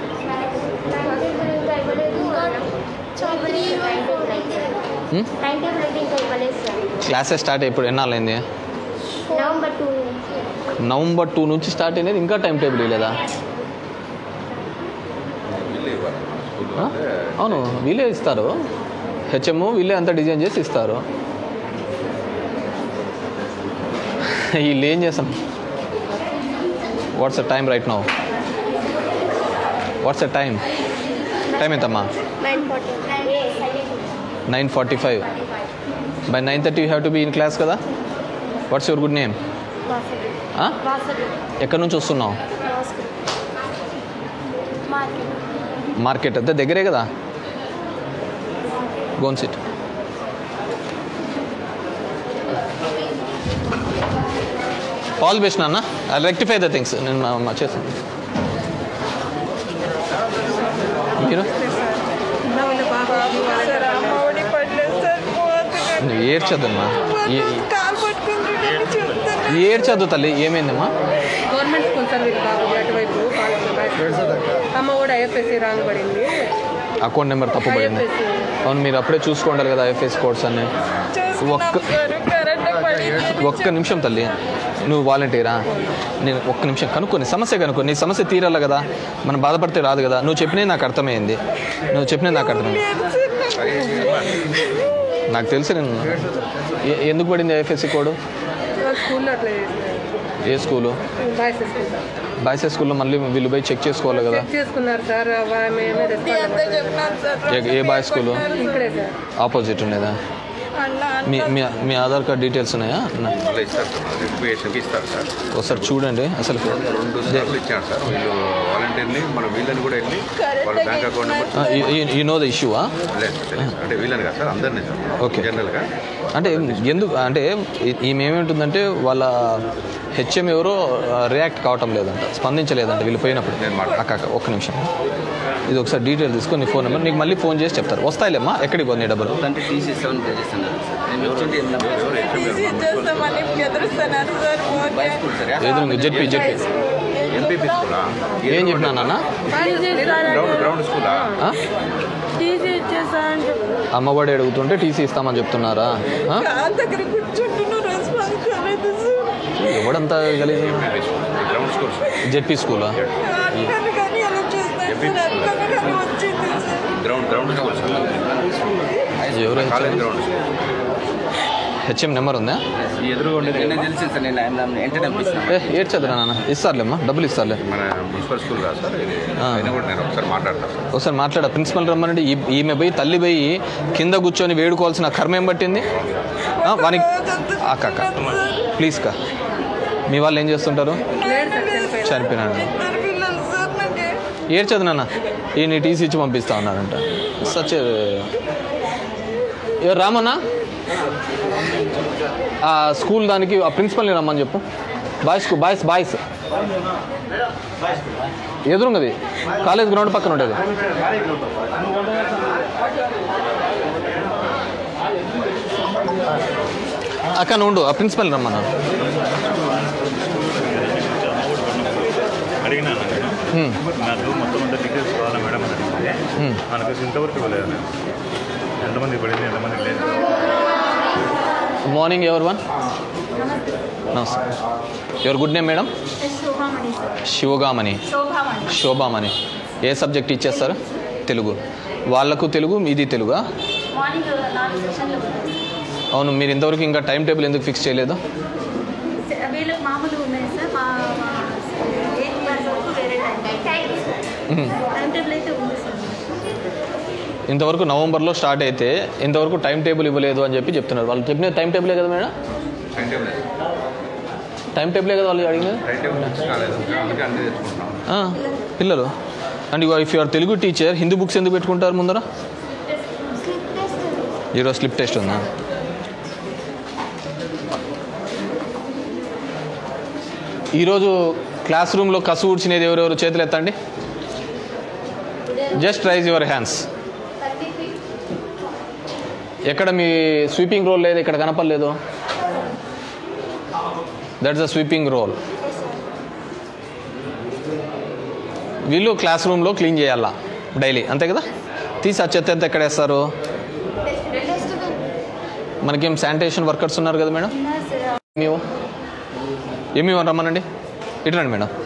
హ్మ్? టైం టేబుల్ అయితే ఇంకా ఇవ్వలేదు సార్ క్లాసెస్ స్టార్ట్ ఇప్పుడు ఎన్నాళ్ళైంది నవంబర్ టూ నవంబర్ టూ నుంచి స్టార్ట్ అయినది ఇంకా టైం టేబుల్ లేదా వీళ్ళే ఇవ్వాలి స్కూల్లో ఆ? అంటే అవును వీళ్ళే ఇస్తారు హెచ్ఎం వీళ్ళే అంతా డిజైన్ చేసి ఇస్తారు వీళ్ళు ఏం చేస్తాం what's the time right now what's the time time ఎంతమ్మా nine forty nine forty five by nine thirty you have to be in class కదా వాట్స్ యువర్ గుడ్ నేమ్ ఎక్కడి నుంచి వస్తున్నావు మార్కెట్ అంతే దగ్గరే కదా గోన్ సిట్ ఆల్ బెస్ట్ నాన్న I rectify the things నేను మా- మా చేస్తాను మీరు నువ్వు ఏడ్చద్దమ్మా ఏ- ఏ- ఏడ్చద్దు తల్లి ఏమైందమ్మా గవర్నమెంట్ స్కూల్ సార్ వీళ్ళు బాబు అటువైపు అమ్మ కూడా ఐఎఫ్ఎస్సి రాంగ్ పడింది అకౌంట్ నెంబర్ తప్పు పడింది అవును మీరు అప్పుడే చూసుకోండాలి కదా ఐఎఫ్ఎస్ కోడ్స్ అన్ని ఒక్క ఒక్క నిమిషం తల్లి నువ్వు వాలంటీరా నేను ఒక్క నిమిషం కనుక్కొని సమస్య కనుక్కో నీ సమస్య తీరాలి కదా మనం బాధపడితే రాదు కదా నువ్వు చెప్పినది నాకు అర్థమైంది నువ్వు చెప్పినది నాకు అర్థమైంది నాకు తెలిసి నేను ఎ- ఎందుకు పడింది ఐఎఫ్ఎస్సి కోడ్ స్కూల్లో అట్లా చేసినారు ఏ స్కూలు బాయ్స్ స్కూల్ బాయ్స్ స్కూల్లో మళ్ళీ వీళ్ళు పోయి చెక్ చేసుకోవాలి కదా చెక్ చేసుకున్నారు సార్ వా- మేమే రెస్పాన్స్ ఏ- ఏ బాయ్స్ స్కూలు ఇక్కడే సార్ ఆపోజిట్ ఉండేదా మీ మీ మీ ఆధార్ కార్డ్ డీటెయిల్స్ ఉన్నాయా నా- మళ్ళీ ఇస్తారు సార్ వెరిఫికేషన్కి ఇస్తారు సార్ ఒకసారి చూడండి అసలు రెండు సార్లు ఇచ్చారు సార్ వీళ్ళు వాలంటీర్ని మన వీళ్ళని కూడా వెళ్ళి వాళ్ళ bank account number you know the ఇష్యూవా లేదు సార్, తెలియదు సార్. అంటే వీళ్ళని కాదు సార్ అందరినీ సార్ ఓకే. జనరల్గా అంటే ఎందుకు అంటే ఈ- ఈమె ఏమేంటుందంటే వాళ్ళ హెచ్ఎం ఎవరో రియాక్ట్ కావటం లేదంట స్పందించలేదంట వీళ్ళు పోయినప్పుడు నేను మాట్లాడతాను. అక్క అక్క, ఒక్క నిమిషం ఇది ఒకసారి డీటెయిల్ తీసుకొని నీ ఫోన్ నెంబర్ నీకు మళ్ళీ ఫోన్ చేసి చెప్తారు వస్తాయిలేమ్మా ఎక్కడికి పోనీ డబ్బులు అంటే టీసీ సెవెన్ పే చేస్తున్నారు నేను వచ్చింది బై స్కూల్ సార్ ఎదురు జెడ్పీ జెడ్పీ ఎంపీపీ స్కూలా ఏం చెప్పినా నాన్న గ్రౌండ్ గ్రౌండ్ స్కూలా ఆ? టీసీ ఇచ్చేసా అని చెప్పి అమ్మఒడి అడుగుతుంటే టీసీ ఇస్తామని చెప్తున్నారా ఆ? దగ్గర కూర్చుంటున్నా రెస్పాన్స్ కాలేదు సార్ ఎవడంతా గలీజు గ్రౌండ్ స్కూల్ జెడ్పీ స్కూలా అక్కను కానీ అలా చూస్తాను ఎంపీ సార్ అక్కను కానీ వచ్చింది sir ground ground school sir ఎవరు college ground school HM number ఉందా ఈ ఎదురుగా ఉండేది నేను తెలిసింది సార్ నేను ఆయన వెంటనే పంపిస్తాను ఏ ఏడ్ చదువురా నాన్న ఇస్తారులేమ్మా డబ్బులు ఇస్తారులే మన మున్సిపల్ స్కూల్ కాదు సార్ ఇది ఆ. అయినా కూడా నేను ఒకసారి మాట్లాడతాను సార్ ఒకసారి మాట్లాడ ప్రిన్సిపల్ రమ్మనండి ఈ- ఈమె పోయి తల్లి పోయి కింద కూర్చొని వేడుకోవాల్సిన కర్మ ఏం పట్టింది ఆ, వానికి అక్క అక్క ప్లీజ్ కా మీ వాళ్ళు ఏం చేస్తుంటారు చనిపోయినాడు ఏడ్చదు నాన్న ఈ నీ టీసీ ఇచ్చి పంపిస్తా ఉన్నారంట సచ్ ఎవరు రామన్నా ఆ స్కూల్ దానికి ఆ ప్రిన్సిపల్ని రమ్మని చెప్పు బాయ్స్ బాయ్స్ బాయ్స్ ఎదురుంగది కాలేజ్ గ్రౌండ్ పక్కన ఉండేది అక్క నువ్వు ఉండు ఆ ప్రిన్సిపల్ రమ్మన్నా అడిగినాను నేను హ్మ్. నాకు మొత్తం అంతా డీటెయిల్స్ కావాలా మేడం అని అడిగితే హ్మ్. మనకు ఇంతవరకు ఇవ్వలేదు నేను ఎంతమంది పడింది ఎంతమంది లేదు మార్నింగ్ ఎవర్ వన్ నమస్తే your good name madam Shobhamani sir Sivagamani Shobhamani Shobhamani ఏ సబ్జెక్ట్ ఇచ్చేస్తారు తెలుగు వాళ్ళకు తెలుగు మీది తెలుగా మార్నింగ్ నాలుగు సెషన్లు ఉన్నాయి అవును మీరు ఇంతవరకు ఇంకా టైం టేబుల్ ఎందుకు ఫిక్స్ చేయలేదు స- వీళ్ళకి మామూలుగా ఉన్నాయి సార్ మా మా ఎయిత్ క్లాస్ వరకు వేరే టైం మ్మ్. టైం టేబుల్ అయితే ఉంది సార్ ఇంతవరకు నవంబర్లో స్టార్ట్ అయితే ఇంతవరకు టైం టేబుల్ ఇవ్వలేదు అని చెప్పి చెప్తున్నారు వాళ్ళు చెప్పిన టైం టేబులే కదా మేడం టైం టేబుల్ టైం టేబులే కదా వాళ్ళు అడిగింది టైం టేబుల్ ఫిక్స్ కాలేదు అందుకే అన్నీ తెచ్చుకుంటున్నాం ఆ, పిల్లలు and if you are Telugu teacher Hindi books ఎందుకు పెట్టుకుంటారు ముందర స్లిప్ టెస్ట్ ఈరోజు స్లిప్ టెస్ట్ ఉందా ఈరోజు క్లాస్ రూమ్లో కసు ఊడ్చినది ఎవరెవరు చేతులు ఎత్తండి just raise your hands thirty three ఎక్కడ మీ స్వీపింగ్ రోల్ లేదు ఇక్కడ కనపడలేదు దట్స్ ద స్వీపింగ్ రోల్ వీళ్ళు క్లాస్ రూమ్లో క్లీన్ చేయాలా డైలీ అంతే కదా తీసి ఆ చెత్త ఎంత ఎక్కడ వేస్తారు టెస్ట్ మనకేం శానిటేషన్ వర్కర్స్ ఉన్నారు కదా మేడం ఏమీవో ఏమీవో రమ్మనండి ఇటు రండి మేడం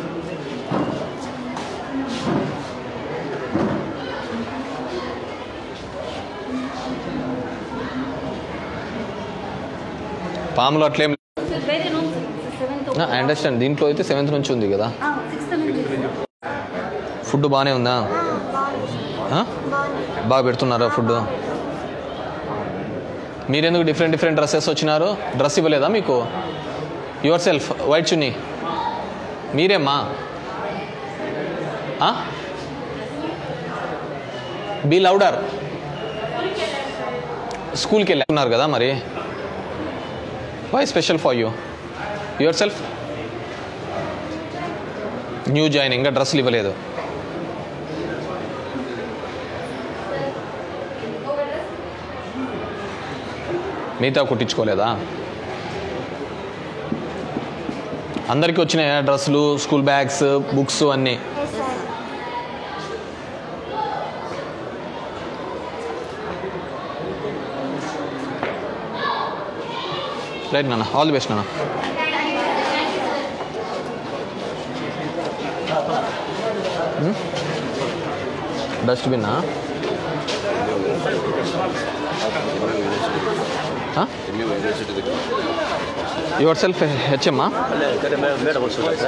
పాములు అట్లేం వేరే రూమ్స్ సెవెంత్ ఐ అండర్స్టాండ్ దీంట్లో అయితే సెవెంత్ నుంచి ఉంది కదా సిక్స్త్ నుంచి ఫుడ్ బాగానే ఉందా ఆ? బాగా పెడుతున్నారా ఫుడ్ మీరెందుకు డిఫరెంట్ డిఫరెంట్ డ్రెస్సెస్ వచ్చినారు డ్రెస్ ఇవ్వలేదా మీకు యువర్ సెల్ఫ్ వైట్ చున్నీ మీరేమ్మా బీ లౌడర్ స్కూల్కి వెళ్ళున్నారు కదా మరి why special for you yourself new join ఇంకా డ్రెస్సులు ఇవ్వలేదు మిగతా కుట్టించుకోలేదా అందరికీ వచ్చినాయా డ్రెస్సులు స్కూల్ బ్యాగ్స్ బుక్స్ అన్నీ రైట్ నాన్న ఆల్ ది బెస్ట్ నాన్న డస్ట్బిన్నా యువర్ సెల్ఫ్ హెచ్ఎమ్మా మేడం వస్తుంది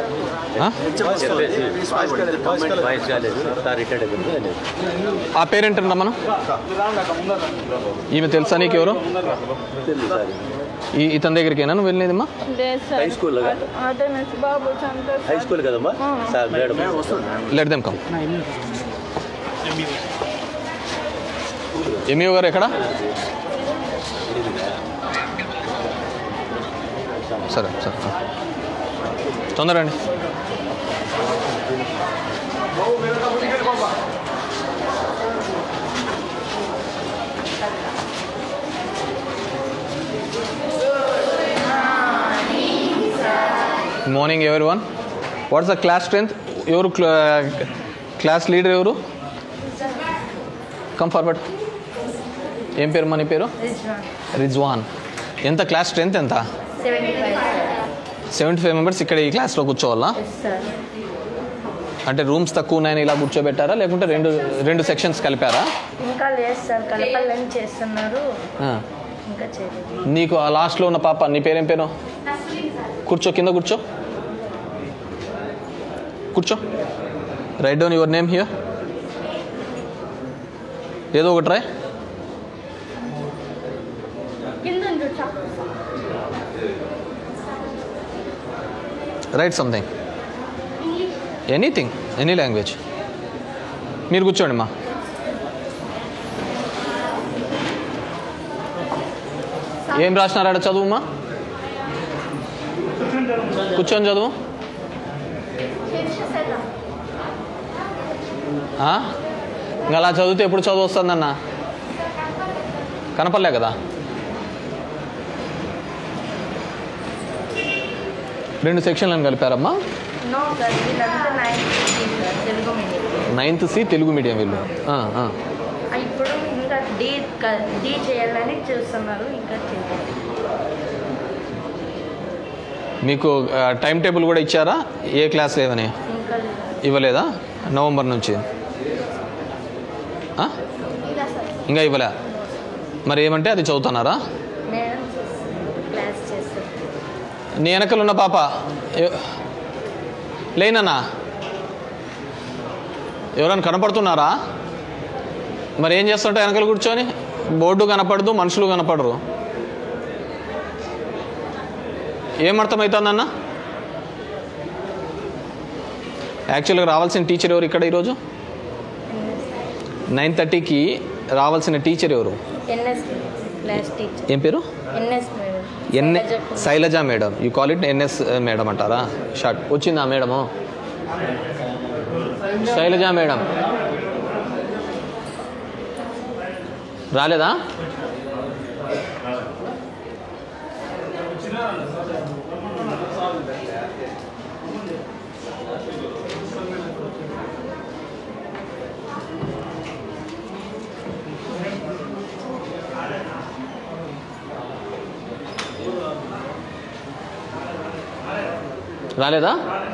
సార్ వాయిస్ కాలేదు సార్ రిటైర్డ్ అయిపోయింది ఆ పేరెంట్ మనం ఈమె తెలుసా నీకు ఎవరు ఈ ఇతని దగ్గరికేనా నువ్వు వెళ్ళేదమ్మా లేదు సార్ హై స్కూల్ అటెండెన్స్ బాబు చంపేస్తారు హై స్కూల్ కదమ్మా sir madam let them come MEO గారు ఎక్కడ సరే సరే తొందర అండి మార్నింగ్ ఎవరి everyone what's the class strength ఎవరు క్లాస్ లీడర్ ఎవరు కమ్ ఫార్వర్డ్ ఏం పేరు మన పేరు రిజ్వాన్ ఎంత క్లాస్ స్ట్రెంత్ ఎంత seventy five seventy five members ఇక్కడ ఈ క్లాస్లో కూర్చోవాలా సార్ అంటే రూమ్స్ తక్కువ ఉన్నాయని ఇలా కూర్చోబెట్టారా లేకుంటే రెండు రెండు సెక్షన్స్ కలిపారా ఇంకా లేదు సార్ కలపాలని చేస్తున్నారు ఆ. ఇంకా చేయలేదు నీకు ఆ లాస్ట్లో ఉన్న పాప నీ పేరేం పేరు కూర్చో కింద కూర్చో కూర్చో write down your name here ఏదో ఒకటి రాయ్ కింద write something anything any language మీరు కూర్చోండి మా ఏం రాసినారాడ చదువుమా కూర్చొని చదువు ఆ? ఇంకా అలా చదివితే ఎప్పుడు చదువు వస్తుందన్న కనపడలే కదా రెండు సెక్షన్లను కలిపారమ్మా నో సార్ వీళ్ళంతా ninth sir Telugu medium ninth C Telugu medium వీళ్ళు ఆ, ఆ. ఇప్పుడు ఇంకా డీ క- డీ చేయాలని చూస్తున్నారు ఇంకా చేయలేదు మీకు ఆ, టైం టేబుల్ కూడా ఇచ్చారా ఏ క్లాస్ లేవని ఇంకా లేదు. ఇవ్వలేదా నవంబర్ నుంచి ఆ? ఇంకా ఇవ్వలే మరి ఏమంటే అది చదువుతున్నారా మేడం క్లాస్ చేస్తారు నీ వెనకలు ఉన్న పాప ఎ- లేనన్నా ఎవరైనా కనపడుతున్నారా మరి ఏం చేస్తుంటే వెనకలు కూర్చొని బోర్డు కనపడదు మనుషులు కనపడరు ఏం అర్థమవుతుందన్న యాక్చువల్గా రావాల్సిన టీచర్ ఎవరు ఇక్కడ ఈరోజు నైన్ థర్టీకి రావాల్సిన టీచర్ ఎవరు ఎన్ఎస్ క్లాస్ టీచర్ ఏం పేరు NS madam N Shailaja madam you call it NS madam అంటారా షార్ట్ వచ్చిందా మేడము శైలజ మేడం రాలేదా రాలేదా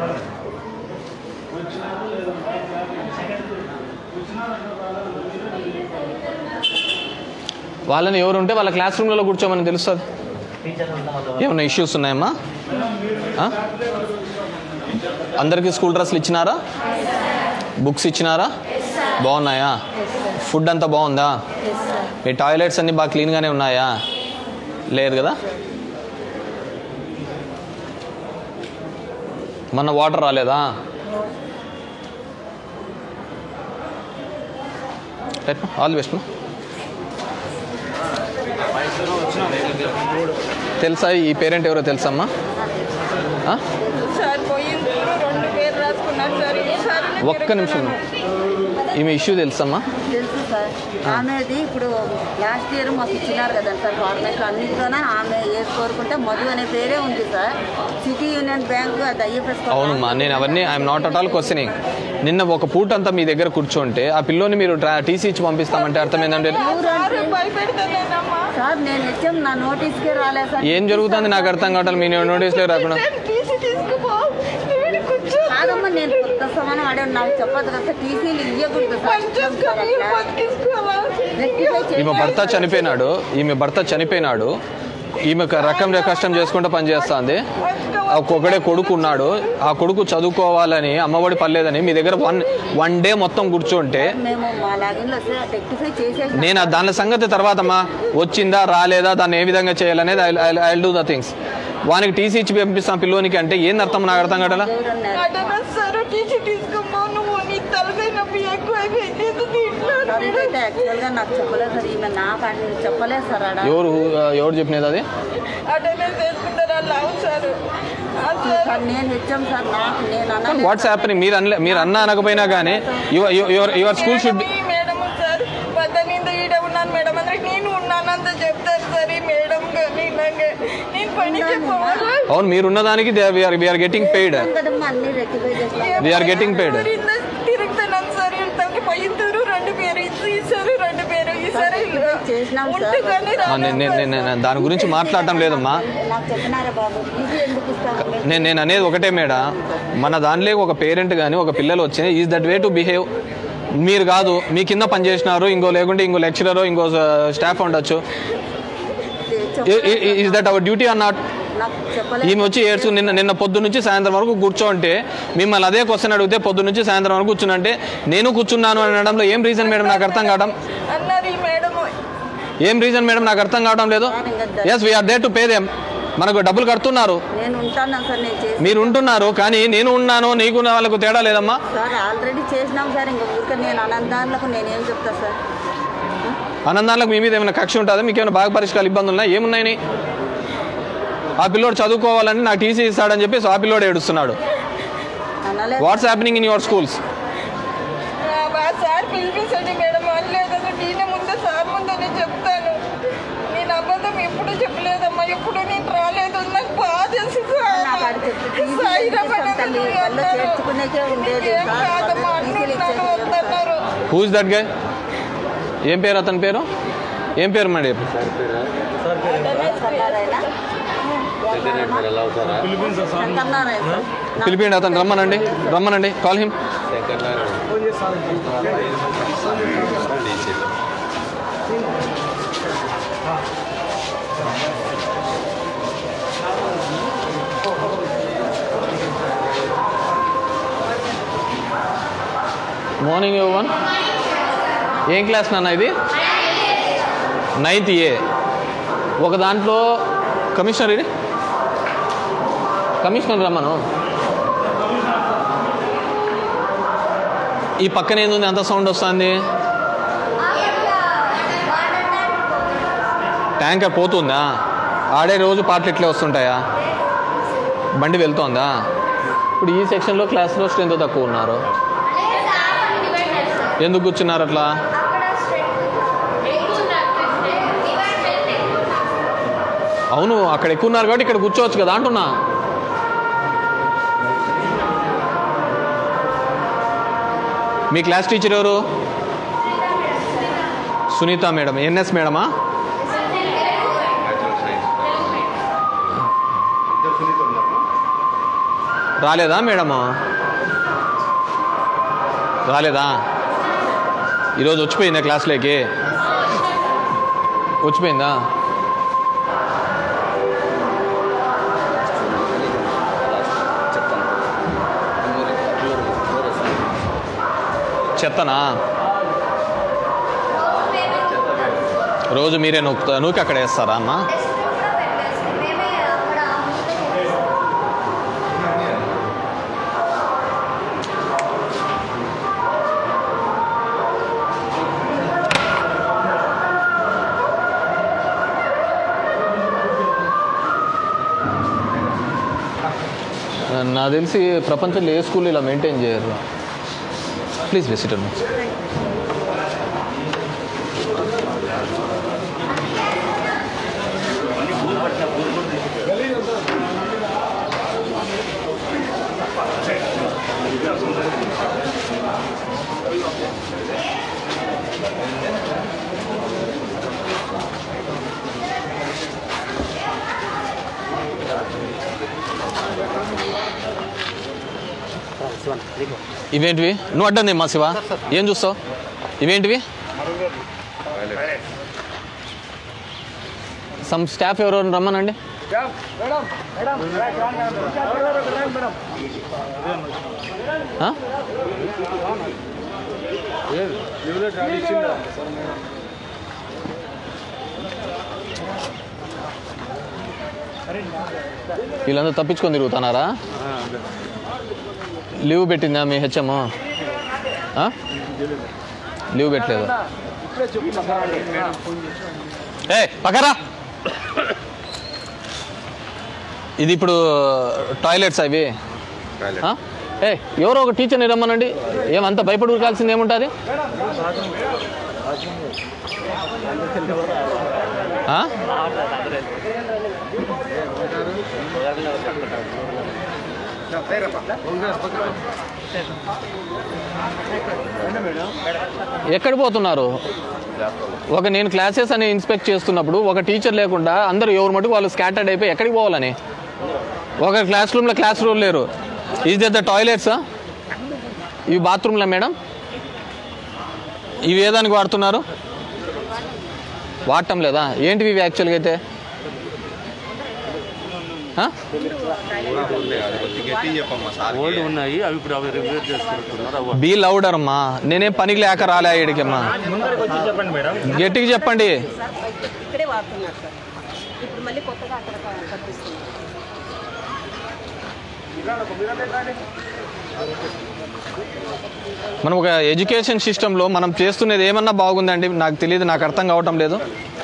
వాళ్ళని ఎవరు ఉంటే వాళ్ళ క్లాస్ రూమ్లలో కూర్చోమని తెలుస్తుంది ఏమన్నా ఇష్యూస్ ఉన్నాయమ్మా ఆ? అందరికీ స్కూల్ డ్రెస్లు ఇచ్చినారా బుక్స్ ఇచ్చినారా బాగున్నాయా ఫుడ్ అంతా బాగుందా మీ టాయిలెట్స్ అన్నీ బాగా క్లీన్గానే ఉన్నాయా లేదు కదా మొన్న వాటర్ రాలేదా ఆల్ ది బెస్ట్ తెలుసా ఈ పేరెంట్ ఎవరో తెలుసమ్మా ఆ? సార్ పోయింది రెండు పేరు రాసుకున్నారు సార్ ఈసారి ఒక్క నిమిషం ఈమె ఇష్యూ తెలుసమ్మా తెలుసు సార్ ఆమెది ఇప్పుడు లాస్ట్ ఇయర్ మాకు ఇచ్చినారు కదా సార్ గవర్నమెంట్ అన్నింటిలోనే ఆమె ఏది కోరుకుంటే మధు అనే పేరే ఉంది సార్ సిటీ యూనియన్ బ్యాంక్ అది ఐఎఫ్ఎస్ అవునమ్మా నేను అవన్నీ I'm not at all questioning నిన్న ఒక పూట అంతా మీ దగ్గర కూర్చోంటే ఆ పిల్లోని మీరు ట్రా టీసీ ఇచ్చి పంపిస్తామంటే అర్థం ఏంటంటే భయపెడతానేనమ్మా సార్ నేను నిత్యం నా నోటీస్కే రాలేదు సార్ ఏం జరుగుతుంది నాకు అర్థం కావట్లేదు మీ నోటీస్లో రాకుండా టీసీ తీసుకుపో ఈవిడ కూర్చో కాదమ్మా నేను కొత్త సమానం అడే నాకు చెప్పదు కదా సార్ టీసీలు ఇవ్వకూడదు సార్ ఇచ్చాం సార్ అట్లా. రెక్టిఫై చేయాలి. ఈమె భర్త చనిపోయినాడు ఈమె భర్త చనిపోయినాడు ఈమె క- రకం కష్టం చేసుకుంటూ పనిచేస్తుంది ఒక్కొక్కడే కొడుకు ఉన్నాడు ఆ కొడుకు చదువుకోవాలని అమ్మఒడి పర్లేదని మీ దగ్గర వన్ వన్ డే మొత్తం కూర్చుంటే మేము మా లాగిన్లో సార్ రెక్టిఫై చేసేసి నేను ఆ దాని సంగతి తర్వాత అమ్మా వచ్చిందా రాలేదా దాన్ని ఏ విధంగా చేయాలనేది ఐ డూ ద థింగ్స్ వానికి టీసీ ఇచ్చి పంపిస్తాం పిల్లోనికి అంటే ఏంది అర్థం నాకు అర్థం కావట్లా అటెండెన్స్ సార్ టీసీ తీసుకోమో నువ్వు నీ తలకాయ నొప్పి ఎక్కువైపోయింది ఎందుకు ఇట్లా ఇదైతే యాక్చువల్గా నాకు చెప్పలేదు సార్ ఈమె నాకు అని చెప్పలేదు సార్ ఆడ ఎవరు ఎవరు చెప్పినది అది అటెండెన్స్ వేసుకుంటారా లావు సార్ సార్ నేను హెచ్చాం సార్ నాకు నేను అన్న వాట్స్ హ్యాపెనింగ్ మీరు అనలే మీరు అన్న అనకపోయినా కానీ your your school should be madam sir పద్దెనిమిది ఈడ ఉన్నాను మేడం అంటే నేను ఉన్నానంత చెప్తారు సార్ ఈ మేడం కానీ ఇలాగే నేను పనికి పోవాలి అవును మీరు ఉన్నదానికి వీఆర్ గెటింగ్ పెయిడ్ కదమ్మా అన్ని రెక్టిఫై చేస్తాం We are getting paid. తిరుగుతున్నాను సార్ ఇంతకి పోయిందరు రెండు పేరు ఈసారి రెండు పేరు ఈసారి చేసినాం సార్ ఉంటుగానే నేను దాని గురించి మాట్లాడటం లేదమ్మా నాకు చెప్పినారా బాబు ఇది ఎందుకు ఇస్తాను నేను నేను అనేది ఒకటే మేడ మన దానిలో ఒక పేరెంట్ కానీ ఒక పిల్లలు వచ్చి is that way to behave మీరు కాదు మీ కింద పనిచేసినారు ఇంకో లేకుంటే ఇంకో లెక్చరర్ ఇంకో స్టాఫ్ ఉండొచ్చు is that our duty are not నాకు చెప్పలేదు ఈమె వచ్చి ఏడ్చు నిన్న నిన్న పొద్దు నుంచి సాయంత్రం వరకు కూర్చోంటే మిమ్మల్ని అదే క్వశ్చన్ అడిగితే పొద్దు నుంచి సాయంత్రం వరకు కూర్చునంటే నేను కూర్చున్నాను అనడంలో ఏం రీజన్ మేడం నాకు అర్థం కావడం అన్నారు ఈ మేడం ఏం రీజన్ మేడం నాకు అర్థం కావడం లేదు yes we are they to pay them మనకు డబ్బులు కడుతున్నారు నేను ఉంటాను సార్ నేను చేసి మీరు ఉంటున్నారు కానీ నేను ఉన్నాను నీకు వాళ్ళకు తేడా లేదమ్మా సార్ ఆల్రెడీ చేసినాం సార్ ఇంకా ఊరికే నేను అనంతాలకు నేనేం చెప్తా సార్ ఆనందాలకు మీ మీద ఏమైనా కక్ష ఉంటుందా మీకు ఏమైనా బాగా పరిష్కారాలు ఇబ్బందులు ఉన్నాయి ఏమున్నాయని ఆ పిల్లోడు చదువుకోవాలని నాకు టీసీ ఇస్తాడని చెప్పేసి ఆ పిల్లోడు ఏడుస్తున్నాడు అనలేదు what's happening in your schools ఆ సార్ పిలిపించండి మేడం అనలేదమ్మా నేనే ముందే సార్ ముందే చెప్తాను నేను అబద్ధం ఎప్పుడు చెప్పలేదమ్మా ఎప్పుడు నేను రాలేదు నాకు బాధ వేసింది సార్. నాకు అది చెప్పి టీసీ సాయిరామ్ ఇప్పించాం అనేది తల్లి నువ్వు వల్ల అన్నారు. చేర్చుకునేకే ఉండేది ఏం సార్ కాదమ్మా టీసీలు అంటున్నాను ఇచ్చేసి వద్దన్నారు హూ ఇస్ దట్ గాయ్ ఏం పేరు అతని పేరు ఏం పేరు మేడం సన్నారాయణ మీరు ఎలా అవుతారా సన్నారాయణ సార్ పిలిపిండి అతను రమ్మనండి రమ్మనండి కాల్ హిమ్ మార్నింగ్ వన్ ఏం క్లాస్ నాన్న ఇది నైన్త్ ఏ ఒక దాంట్లో కమిషనర్ ఇది కమిషనర్ రమ్మను ఈ పక్కన ఏంది అంత సౌండ్ వస్తుంది ట్యాంకర్ పోతుందా ఆడే రోజు పాటలు ఇట్లే వస్తుంటాయా బండి వెళ్తోందా ఇప్పుడు ఈ సెక్షన్లో క్లాస్లో స్ట్రెంత్ తక్కువ ఉన్నారు ఎందుకు కూర్చున్నారు అట్లా అవును అక్కడ ఎక్కువ ఉన్నారు కాబట్టి ఇక్కడ కూర్చోవచ్చు కదా అంటున్నా మీ క్లాస్ టీచర్ ఎవరు సునీత మేడం ఎన్ఎస్ మేడమా న్యాచురల్ సైన్స్ ఇద్దరు సునీత ఉన్నారు రాలేదా మేడము రాలేదా ఈరోజు వచ్చిపోయిందా క్లాస్లోకి వచ్చిపోయిందా చెత్తనా రోజు మీరే నూకుతా నూకి అక్కడ వేస్తారా అన్న నాకు తెలిసి ప్రపంచంలో ఏ స్కూల్ ఇలా మెయింటైన్ చేయరు ప్లీజ్ విసిటర్ ఇవేంటివి నువ్వు అడ్డంది మా శివ ఏం చూస్తావు ఇవేంటివి సమ్ స్టాఫ్ ఎవరెవరు రమ్మనండి ఆ? వీళ్ళందరూ తప్పించుకొని తిరుగుతున్నారా లీవ్ పెట్టిందా మీ హెచ్ఎం లీవ్ పెట్టలేదు ఏ పక్కరా ఇది ఇప్పుడు టాయిలెట్స్ అవి ఆ? ఏ ఎవరో ఒక టీచర్ని రమ్మనండి ఏమంత భయపడి ఉరకాల్సింది ఏముంటుంది ఆ? ఎక్కడ పోతున్నారు ఒక నేను క్లాసెస్ అని ఇన్స్పెక్ట్ చేస్తున్నప్పుడు ఒక టీచర్ లేకుండా అందరూ ఎవరు మటుకు వాళ్ళు స్కాటర్డ్ అయిపోయి ఎక్కడికి పోవాలని ఒక క్లాస్ రూమ్లో క్లాస్ రూమ్ లేరు ఈజ్ దట్ ద టాయిలెట్స్ ఇవి బాత్రూమ్లా మేడం ఇవి ఏ దానికి వాడుతున్నారు వాడటం లేదా ఏంటివి ఇవి యాక్చువల్గా అయితే ఆ? ఉంది, అది కొద్దిగా గట్టి చెప్పమ్మా సార్ ఓల్డ్ ఉన్నాయి అవి ఇప్పుడు అవి రిపేర్ చేసుకుంటున్నారు అవి బీ లౌడర్ అమ్మా నేనేం పనికి లేక రాలే ఇడికమ్మా ముందరకు వచ్చి చెప్పండి మేడం గట్టిగా చెప్పండి ఇక్కడే వాడుతున్నారు సార్ ఇప్పుడు మళ్ళీ కొత్తగా అక్కడ కనిపిస్తుంది మనం ఒక ఎడ్యుకేషన్ సిస్టంలో మనం చేస్తున్నది ఏమన్నా బాగుందండి నాకు తెలియదు నాకు అర్థం కావటం లేదు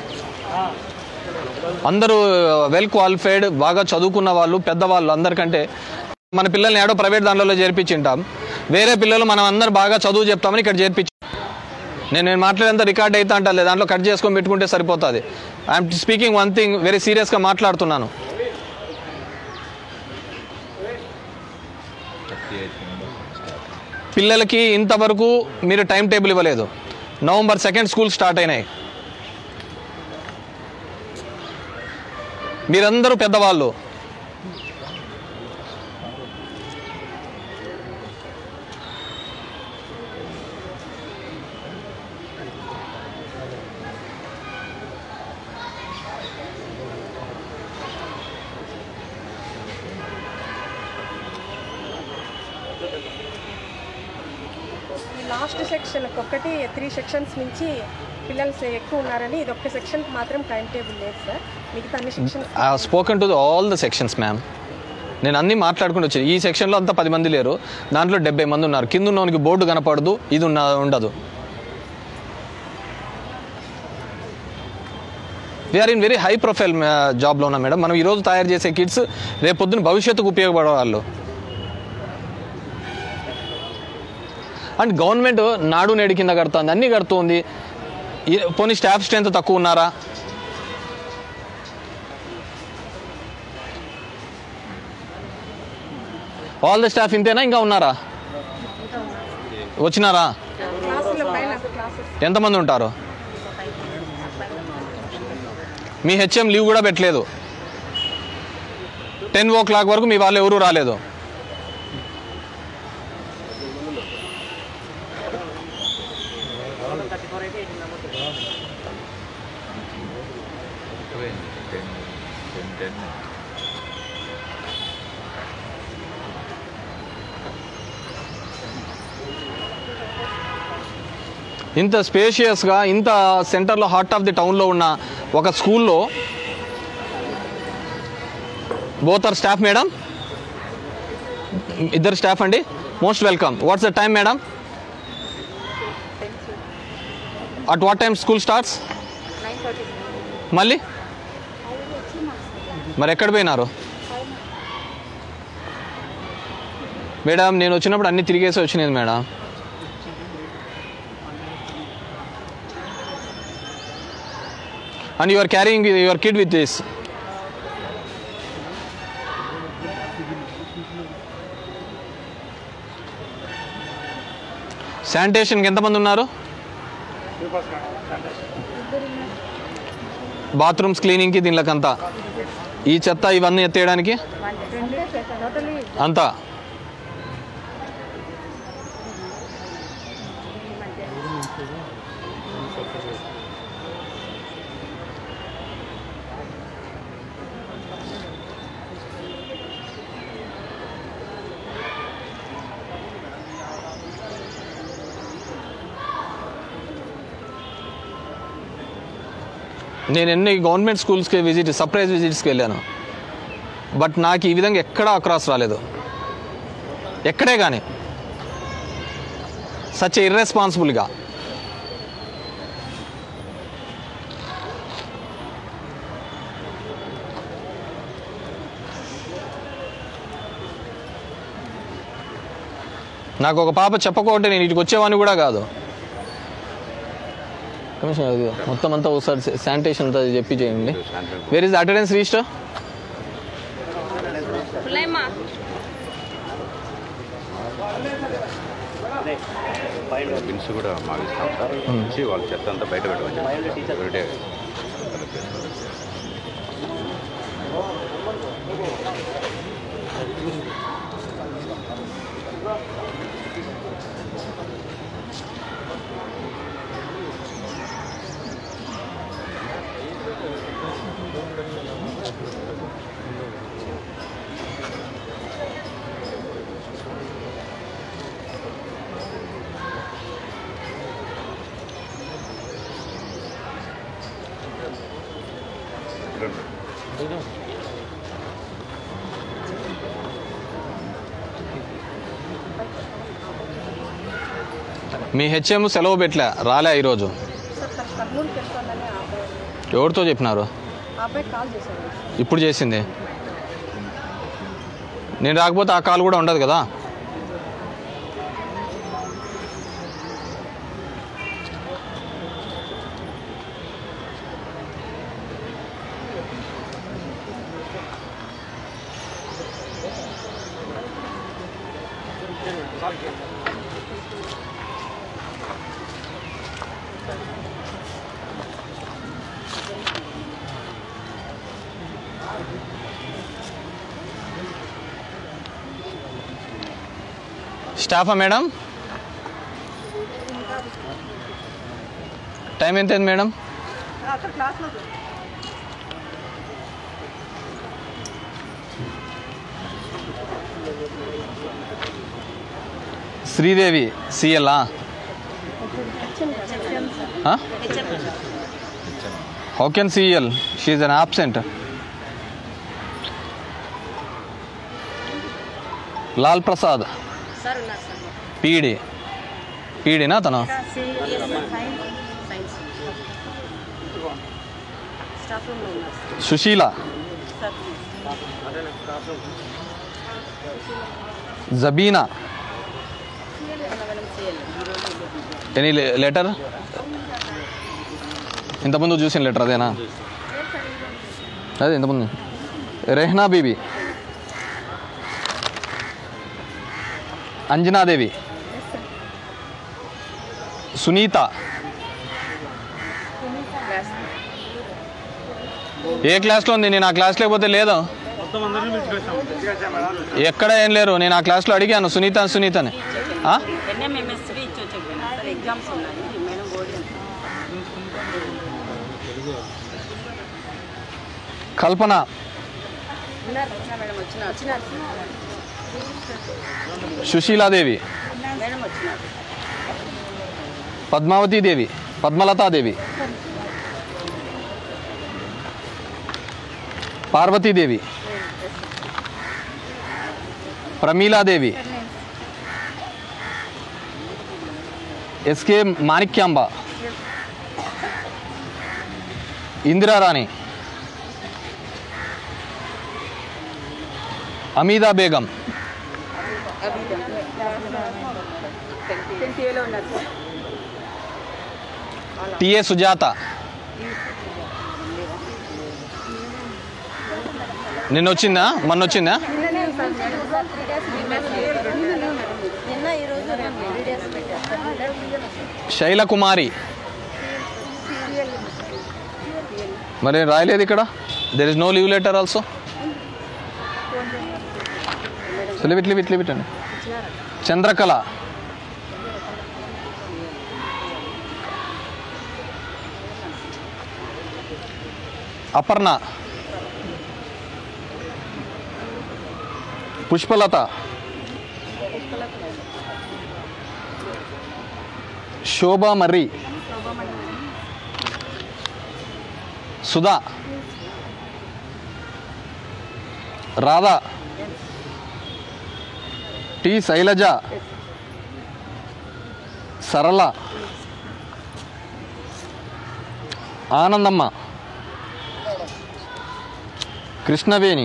అందరూ వెల్ క్వాలిఫైడ్ బాగా చదువుకున్న వాళ్ళు పెద్దవాళ్ళు అందరికంటే మన పిల్లల్ని ఏడో ప్రైవేట్ దాంట్లో చేర్పించింటాం వేరే పిల్లలు మనం అందరు బాగా చదువు చెప్తామని ఇక్కడ చేర్పించి నేను నేను మాట్లాడేంత రికార్డ్ అయితే అంటలే దాంట్లో కట్ చేసుకొని పెట్టుకుంటే సరిపోతుంది I'm speaking one thing very సీరియస్గా మాట్లాడుతున్నాను పిల్లలకి ఇంతవరకు మీరు టైం టేబుల్ ఇవ్వలేదు నవంబర్ సెకండ్ స్కూల్ స్టార్ట్ అయినాయి మీరందరూ పెద్దవాళ్ళు ఈ లాస్ట్ సెక్షన్ ఒక్కటి త్రీ సెక్షన్స్ నుంచి పిల్లలు ఎక్కువ ఉన్నారని ఇది ఒక్క సెక్షన్ మాత్రం టైం టేబుల్ లేదు సార్ మిగతా అన్ని sections I spoken to all the sections ma'am నేను అన్నీ మాట్లాడుకుంటూ వచ్చాను ఈ సెక్షన్లో అంతా పది మంది లేరు దాంట్లో డెబ్బై మంది ఉన్నారు కింద ఉన్నవానికి బోర్డు కనపడదు ఇది ఉన్న ఉండదు we are in very high profile జాబ్లో ఉన్నాం మేడం మనం ఈరోజు తయారు చేసే కిడ్స్ రేపు పొద్దున భవిష్యత్తుకు ఉపయోగపడే వాళ్ళు అండ్ గవర్నమెంట్ నాడు నేడు కింద కడుతుంది అన్నీ కడుతుంది ఈ- పోనీ స్టాఫ్ స్ట్రెంత్ తక్కువ ఉన్నారా ఆల్ ద స్టాఫ్ ఇంతేనా ఇంకా ఉన్నారా వచ్చినారా క్లాసుల పైన క్లాసెస్ ఎంతమంది ఉంటారు మీ హెచ్ఎం లీవ్ కూడా పెట్టలేదు టెన్ ఓ క్లాక్ వరకు మీ వాళ్ళు ఎవరూ రాలేదు ఇంత స్పేషియస్గా ఇంత సెంటర్లో హార్ట్ ఆఫ్ ది టౌన్లో ఉన్న ఒక స్కూల్లో బోత్ ఆర్ స్టాఫ్ మేడం ఇద్దరు స్టాఫ్ అండి most welcome what's the time madam at what time school starts మళ్ళీ మరి ఎక్కడ పోయినారు మేడం నేను వచ్చినప్పుడు అన్నీ తిరిగేసి వచ్చినాయి madam and you are carrying your kid with this శానిటేషన్కి ఎంతమంది ఉన్నారు బాత్రూమ్స్ క్లీనింగ్కి దీనికంతా ఈ చెత్త ఇవన్నీ ఎత్తేయడానికి అంతా నేను ఎన్ని గవర్నమెంట్ స్కూల్స్కి విజిట్ సర్ప్రైజ్ విజిట్స్కి వెళ్ళాను బట్ నాకు ఈ విధంగా ఎక్కడా అక్రాస్ రాలేదు ఎక్కడే కానీ సచ్ ఇర్రెస్పాన్సిబుల్గా నాకు ఒక పాప చెప్పకపోతే నేను ఇటుకు వచ్చేవాడిని కూడా కాదు కమిషన్ అది మొత్తం అంతా ఒకసారి శానిటేషన్ అంతా చెప్పి చేయండి where is attendance register bins కూడా మాకు ఇస్తాం సార్ ఇచ్చి వాళ్ళ చెత్త అంతా బయట పెట్టమని ఎవరిడే రండి. మీ హెచ్ఎం సెలవు పెట్టలే రాలే ఈరోజు సార్ తను కర్నూలుకి వెళ్తానని ఆ అబ్బాయి ఎవరితో చెప్పినారు ఆ అబ్బాయి కాల్ చేశాడు ఇప్పుడు చేసింది నేను రాకపోతే ఆ కాల్ కూడా ఉండదు కదా స్టాఫా మేడం టైం ఎంత అయింది మేడం అక్కడ క్లాస్లో శ్రీదేవి సిఎల్లా how can CL she on absent Lal Prasad sir ఉన్నారు సార్ పీడి పీడినా తను సైన్స్ స్టాఫ్ రూమ్లో ఉన్నారు sir Sushila sir Jabina madam చేయాలి ఈరోజు ఎనీ లెటర్ ఇంతకుముందు చూసిన లెటర్ అదేనా అదే ఇంతకుముందు రెహ్నా బీబీ అంజనాదేవి సునీత ఏ క్లాస్లో ఉంది నేను ఆ క్లాస్ లేకపోతే లేదు మొత్తం అందరినీ పిలుచుకొచ్చాం ఎక్కడ ఏం లేరు నేను ఆ క్లాస్లో అడిగాను సునీత సునీతని ఆ? ఎన్ఎంఎంఎస్వి ఇచ్చి వచ్చాను సార్ ఎగ్జామ్స్ ఉన్నాయి మేడం బోర్డు కల్పన ఉన్నారు మేడం వచ్చిన వచ్చినారు సుశీలాదేవి మేడం వచ్చినారు పద్మావతీదేవి పద్మలతాదేవి పార్వతీదేవి ప్రమీలాదేవి ఎస్కే మాణిక్యాంబ ఇందిరారాణి అమీదా బేగం టెన్త్ ఏలో ఉన్నారు సార్ టిఏ సుజాత నిన్న వచ్చిందా మొన్న వచ్చిందా నిన్న ఈరోజు రేపు త్రీ డేస్ పెట్టారు శైలకుమారి మరి రాయలేదు ఇక్కడ there is no leave letter also leave it leave it leave it అండి చంద్రకళ అపర్ణ పుష్పలత శోభా మర్రి సుధా రాధా టి శైలజ సరళ ఆనందమ్మ కృష్ణవేణి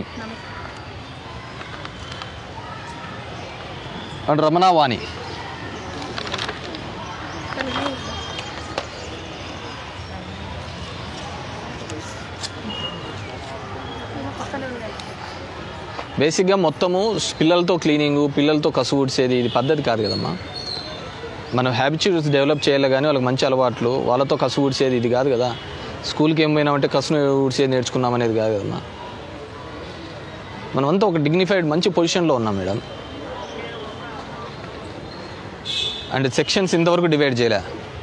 అండ్ రమణావాణి బేసిక్గా మొత్తము పిల్లలతో క్లీనింగు పిల్లలతో కసు ఊడ్చేది ఇది పద్ధతి కాదు కదమ్మా మనం హ్యాబిట్యూడ్స్ డెవలప్ చేయాలి కానీ వాళ్ళకి మంచి అలవాట్లు వాళ్ళతో కసు ఊడ్చేది ఇది కాదు కదా స్కూల్కి ఏం పోయినామంటే కసును ఊడ్చేది నేర్చుకున్నాం అనేది కాదు కదమ్మా మనమంతా ఒక డిగ్నిఫైడ్ మంచి పొజిషన్లో ఉన్నాం మేడం అండ్ సెక్షన్స్ ఇంతవరకు డివైడ్ చేయలే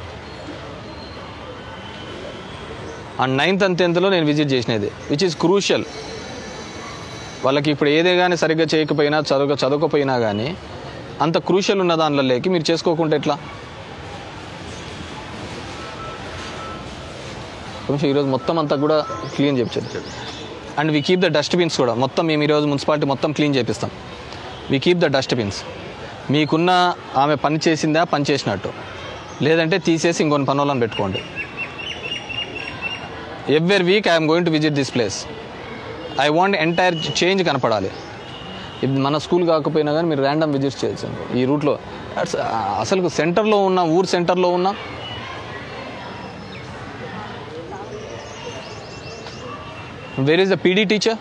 అండ్ నైన్త్ అండ్ టెన్త్లో నేను విజిట్ చేసినది విచ్ ఈస్ క్రూషియల్ వాళ్ళకి ఇప్పుడు ఏదే కానీ సరిగ్గా చేయకపోయినా చదువు చదవకపోయినా కానీ అంత క్రూషియల్ ఉన్న దానిలోకి మీరు చేసుకోకుండా ఎట్లా కొంచెం ఈరోజు మొత్తం అంతా కూడా క్లీన్ చేయించండి and we keep the dustbins కూడా మొత్తం మేము ఈరోజు మున్సిపాలిటీ మొత్తం క్లీన్ చేపిస్తాం వీ కీప్ ద డస్ట్బిన్స్ మీకున్న ఆమె పని చేసిందా పని చేసినట్టు లేదంటే తీసేసి ఇంకొన్ని పనులను పెట్టుకోండి every week I'm going to visit this place I want entire change కనపడాలి ఇది మన స్కూల్ కాకపోయినా కానీ మీరు ర్యాండమ్ విజిట్ చేయొచ్చు ఈ రూట్లో అట్స్- అసలు సెంటర్లో ఉన్న ఊరు సెంటర్లో ఉన్న where is the PD teacher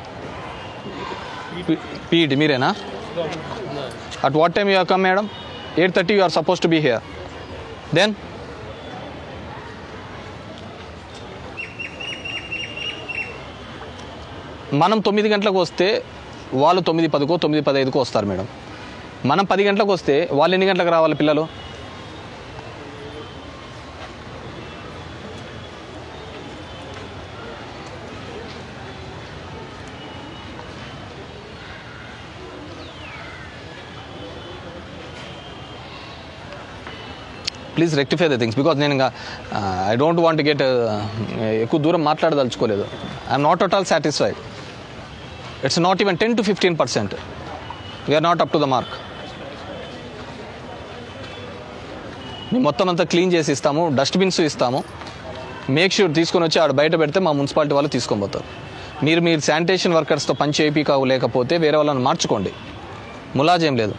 PET మీరేనా at what time you are come madam eight thirty you are suppose to be here then మనం తొమ్మిది గంటలకు వస్తే వాళ్ళు తొమ్మిది పదికో తొమ్మిది పదైదుకో వస్తారు మేడం మనం పది గంటలకు వస్తే వాళ్ళు ఎన్ని గంటలకు రావాలి పిల్లలు please rectify the things because నేను ఇంకా ఐ డోంట్ వాంట్ గెట్ ఎక్కువ దూరం మాట్లాడదలుచుకోలేదు I'm not at all satisfied it's not even ten to fifteen percent we are not up to the mark మేము మొత్తం అంతా క్లీన్ చేసి ఇస్తాము డస్ట్బిన్స్ ఇస్తాము మేక్ షూర్ తీసుకొని వచ్చి ఆడ బయట పెడితే మా మున్సిపాలిటీ వాళ్ళు తీసుకొని పోతారు మీరు మీరు శానిటేషన్ వర్కర్స్తో పని చేయికావు లేకపోతే వేరే వాళ్ళని మార్చుకోండి ములాజేం లేదు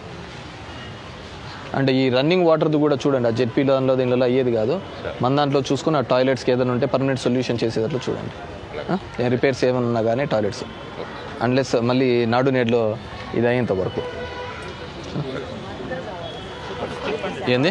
అంటే ఈ రన్నింగ్ వాటర్ది కూడా చూడండి ఆ జెడ్పీ దానిలో దీనిలో అయ్యేది కాదు మన దాంట్లో చూసుకుని ఆ టాయిలెట్స్కి ఏదైనా ఉంటే పర్మనెంట్ సొల్యూషన్ చేసేటట్లు చూడండి ఆ? రిపేర్స్ ఏమైనా ఉన్నా కానీ టాయిలెట్స్ అన్లెస్ మళ్ళీ నాడు నేడులో ఇది అయ్యేంత వరకు ఏంది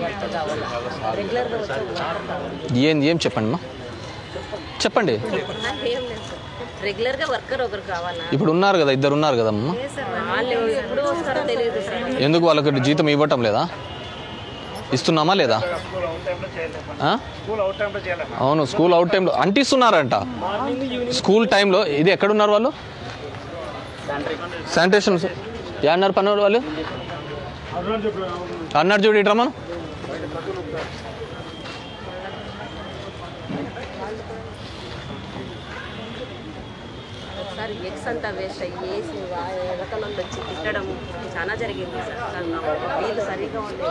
ఏం ఏం చెప్పండి అమ్మా చెప్పండి నాకేం లేదు సార్ రెగ్యులర్గా వర్కర్ ఒకరు కావాలా ఇప్పుడు ఉన్నారు కదా ఇద్దరు ఉన్నారు కదమ్మా వాళ్ళు ఎప్పుడు వస్తారో తెలియదు సార్ ఎందుకు వాళ్ళకి జీతం ఇవ్వటం లేదా ఇస్తున్నామా లేదా ఆ? అవును స్కూల్ అవుట్ టైంలో అంటిస్తున్నారంట స్కూల్ టైంలో ఇది ఎక్కడున్నారు వాళ్ళు శానిటేషన్ ఏమన్నారు పని వాళ్ళు అన్నారు చూడు ఇటు రమ్మను ఒకసారి ఎగ్స్ అంతా వేస్ట్ అయ్యి వేసి ఎలకల వచ్చి తిట్టడం చాలా జరిగింది సార్ సార్ నాకు వీలు సరిగా ఉంది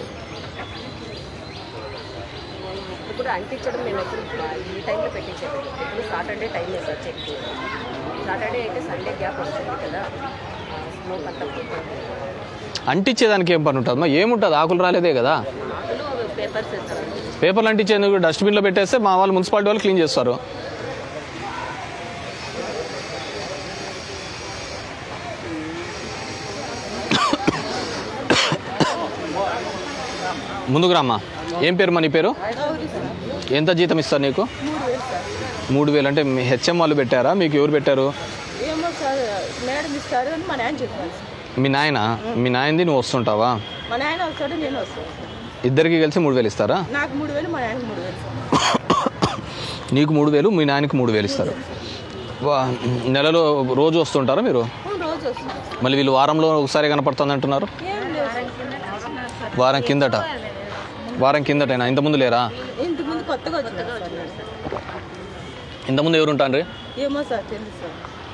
ఇప్పుడు అంటించడం మేము ఎప్పుడు ఈ టైంలో పెట్టించేది ఇప్పుడు Saturday time sir check Saturday అయితే సండే గ్యాప్ వస్తుంది కదా స్మోక్ అంతా పోతుంది అంటించేదానికి ఏం పని ఉంటుందమ్మా ఏముంటుంది ఆకులు రాలేదే కదా ఆకులు పేపర్స్ వేస్తారు పేపర్లు అంటించేందుకు డస్ట్బిన్లో పెట్టేస్తే మా వాళ్ళు మున్సిపాలిటీ వాళ్ళు క్లీన్ చేస్తారు ముందుకు రామ్మా ఏం పేరు మా నీ పేరు ఎంత జీతం ఇస్తారు నీకు మూడు వేలు అంటే మీ హెచ్ఎం వాళ్ళు పెట్టారా మీకు ఎవరు పెట్టారు ఏమో సార్ మేడం ఇస్తారు అని మా నాయన చెప్పారు సార్. మీ నాయన మీ నాయనది నువ్వు వస్తుంటావా మా నాయన వస్తాడు నేను వస్తాను ఇద్దరికి కలిసి మూడు వేలు ఇస్తారా నాకు మూడు వేలు మా నాయనకి మూడు వేలు సార్ నీకు మూడు వేలు మీ నాయనకి మూడు వేలు ఇస్తారు వా- నెలలో రోజు వస్తుంటారా మీరు అవును, రోజు వస్తుంది మళ్ళీ వీళ్ళు వారంలో ఒకసారి కనపడుతుంది అంటున్నారు ఏం లేదు సార్. వారం కిందట వారం కిందటైనా ఇంతకుముందు లేరా ఇంతకుముందు కొత్తగా వచ్చినారు సార్ ఇంతకుముందు ఎవరు ఉంటారు ఏమో సార్ తెలుసు సార్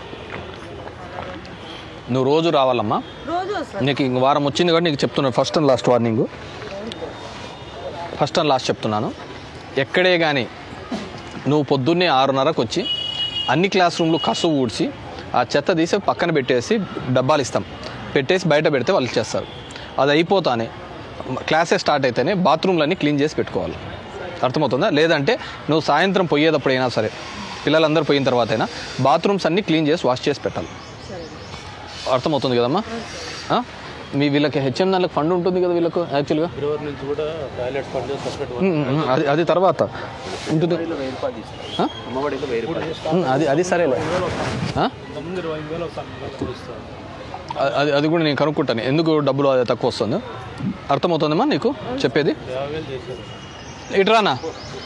నువ్వు రోజు రావాలమ్మా రోజు వస్తారు నీకు ఇంక వారం వచ్చింది కాబట్టి నీకు చెప్తున్నాను first and last warning first and last చెప్తున్నాను ఎక్కడే కానీ నువ్వు పొద్దున్నే ఆరున్నరకు వచ్చి అన్ని క్లాస్ రూమ్లు కసువు ఊడ్చి ఆ చెత్త తీసి పక్కన పెట్టేసి డబ్బాలు ఇస్తాం పెట్టేసి బయట పెడితే వాళ్ళు చేస్తారు అది అయిపోతానే క్లాసెస్ స్టార్ట్ అయితేనే బాత్రూమ్లన్నీ క్లీన్ చేసి పెట్టుకోవాలి అర్థమవుతుందా లేదంటే నువ్వు సాయంత్రం పోయేటప్పుడైనా సరే పిల్లలందరూ పోయిన తర్వాత అయినా బాత్రూమ్స్ అన్నీ క్లీన్ చేసి వాష్ చేసి పెట్టాలి అర్థమవుతుంది కదమ్మా ఆ? మీ వీళ్ళకి హెచ్ఎం దానికి ఫండ్ ఉంటుంది కదా వీళ్ళకు యాక్చువల్గా ఇరవై నుంచి కూడా toilet fund separate um, um, అది అది తర్వాత ఉంటుంది ఆ? అమ్మఒడిలో వెయ్యి రూపాయలు ఉమ్, అది అది సరేలే ఆ? ముందు ఇరవై ఐదు వేలు వస్తాను ఇస్తాను అ- అది అది కూడా నేను కనుక్కుంటాను ఎందుకు డబ్బులు అది తక్కువ వస్తుందో అర్థమవుతుందమ్మా నీకు చెప్పేది యాభై వేలు చేశారు ఇటురానా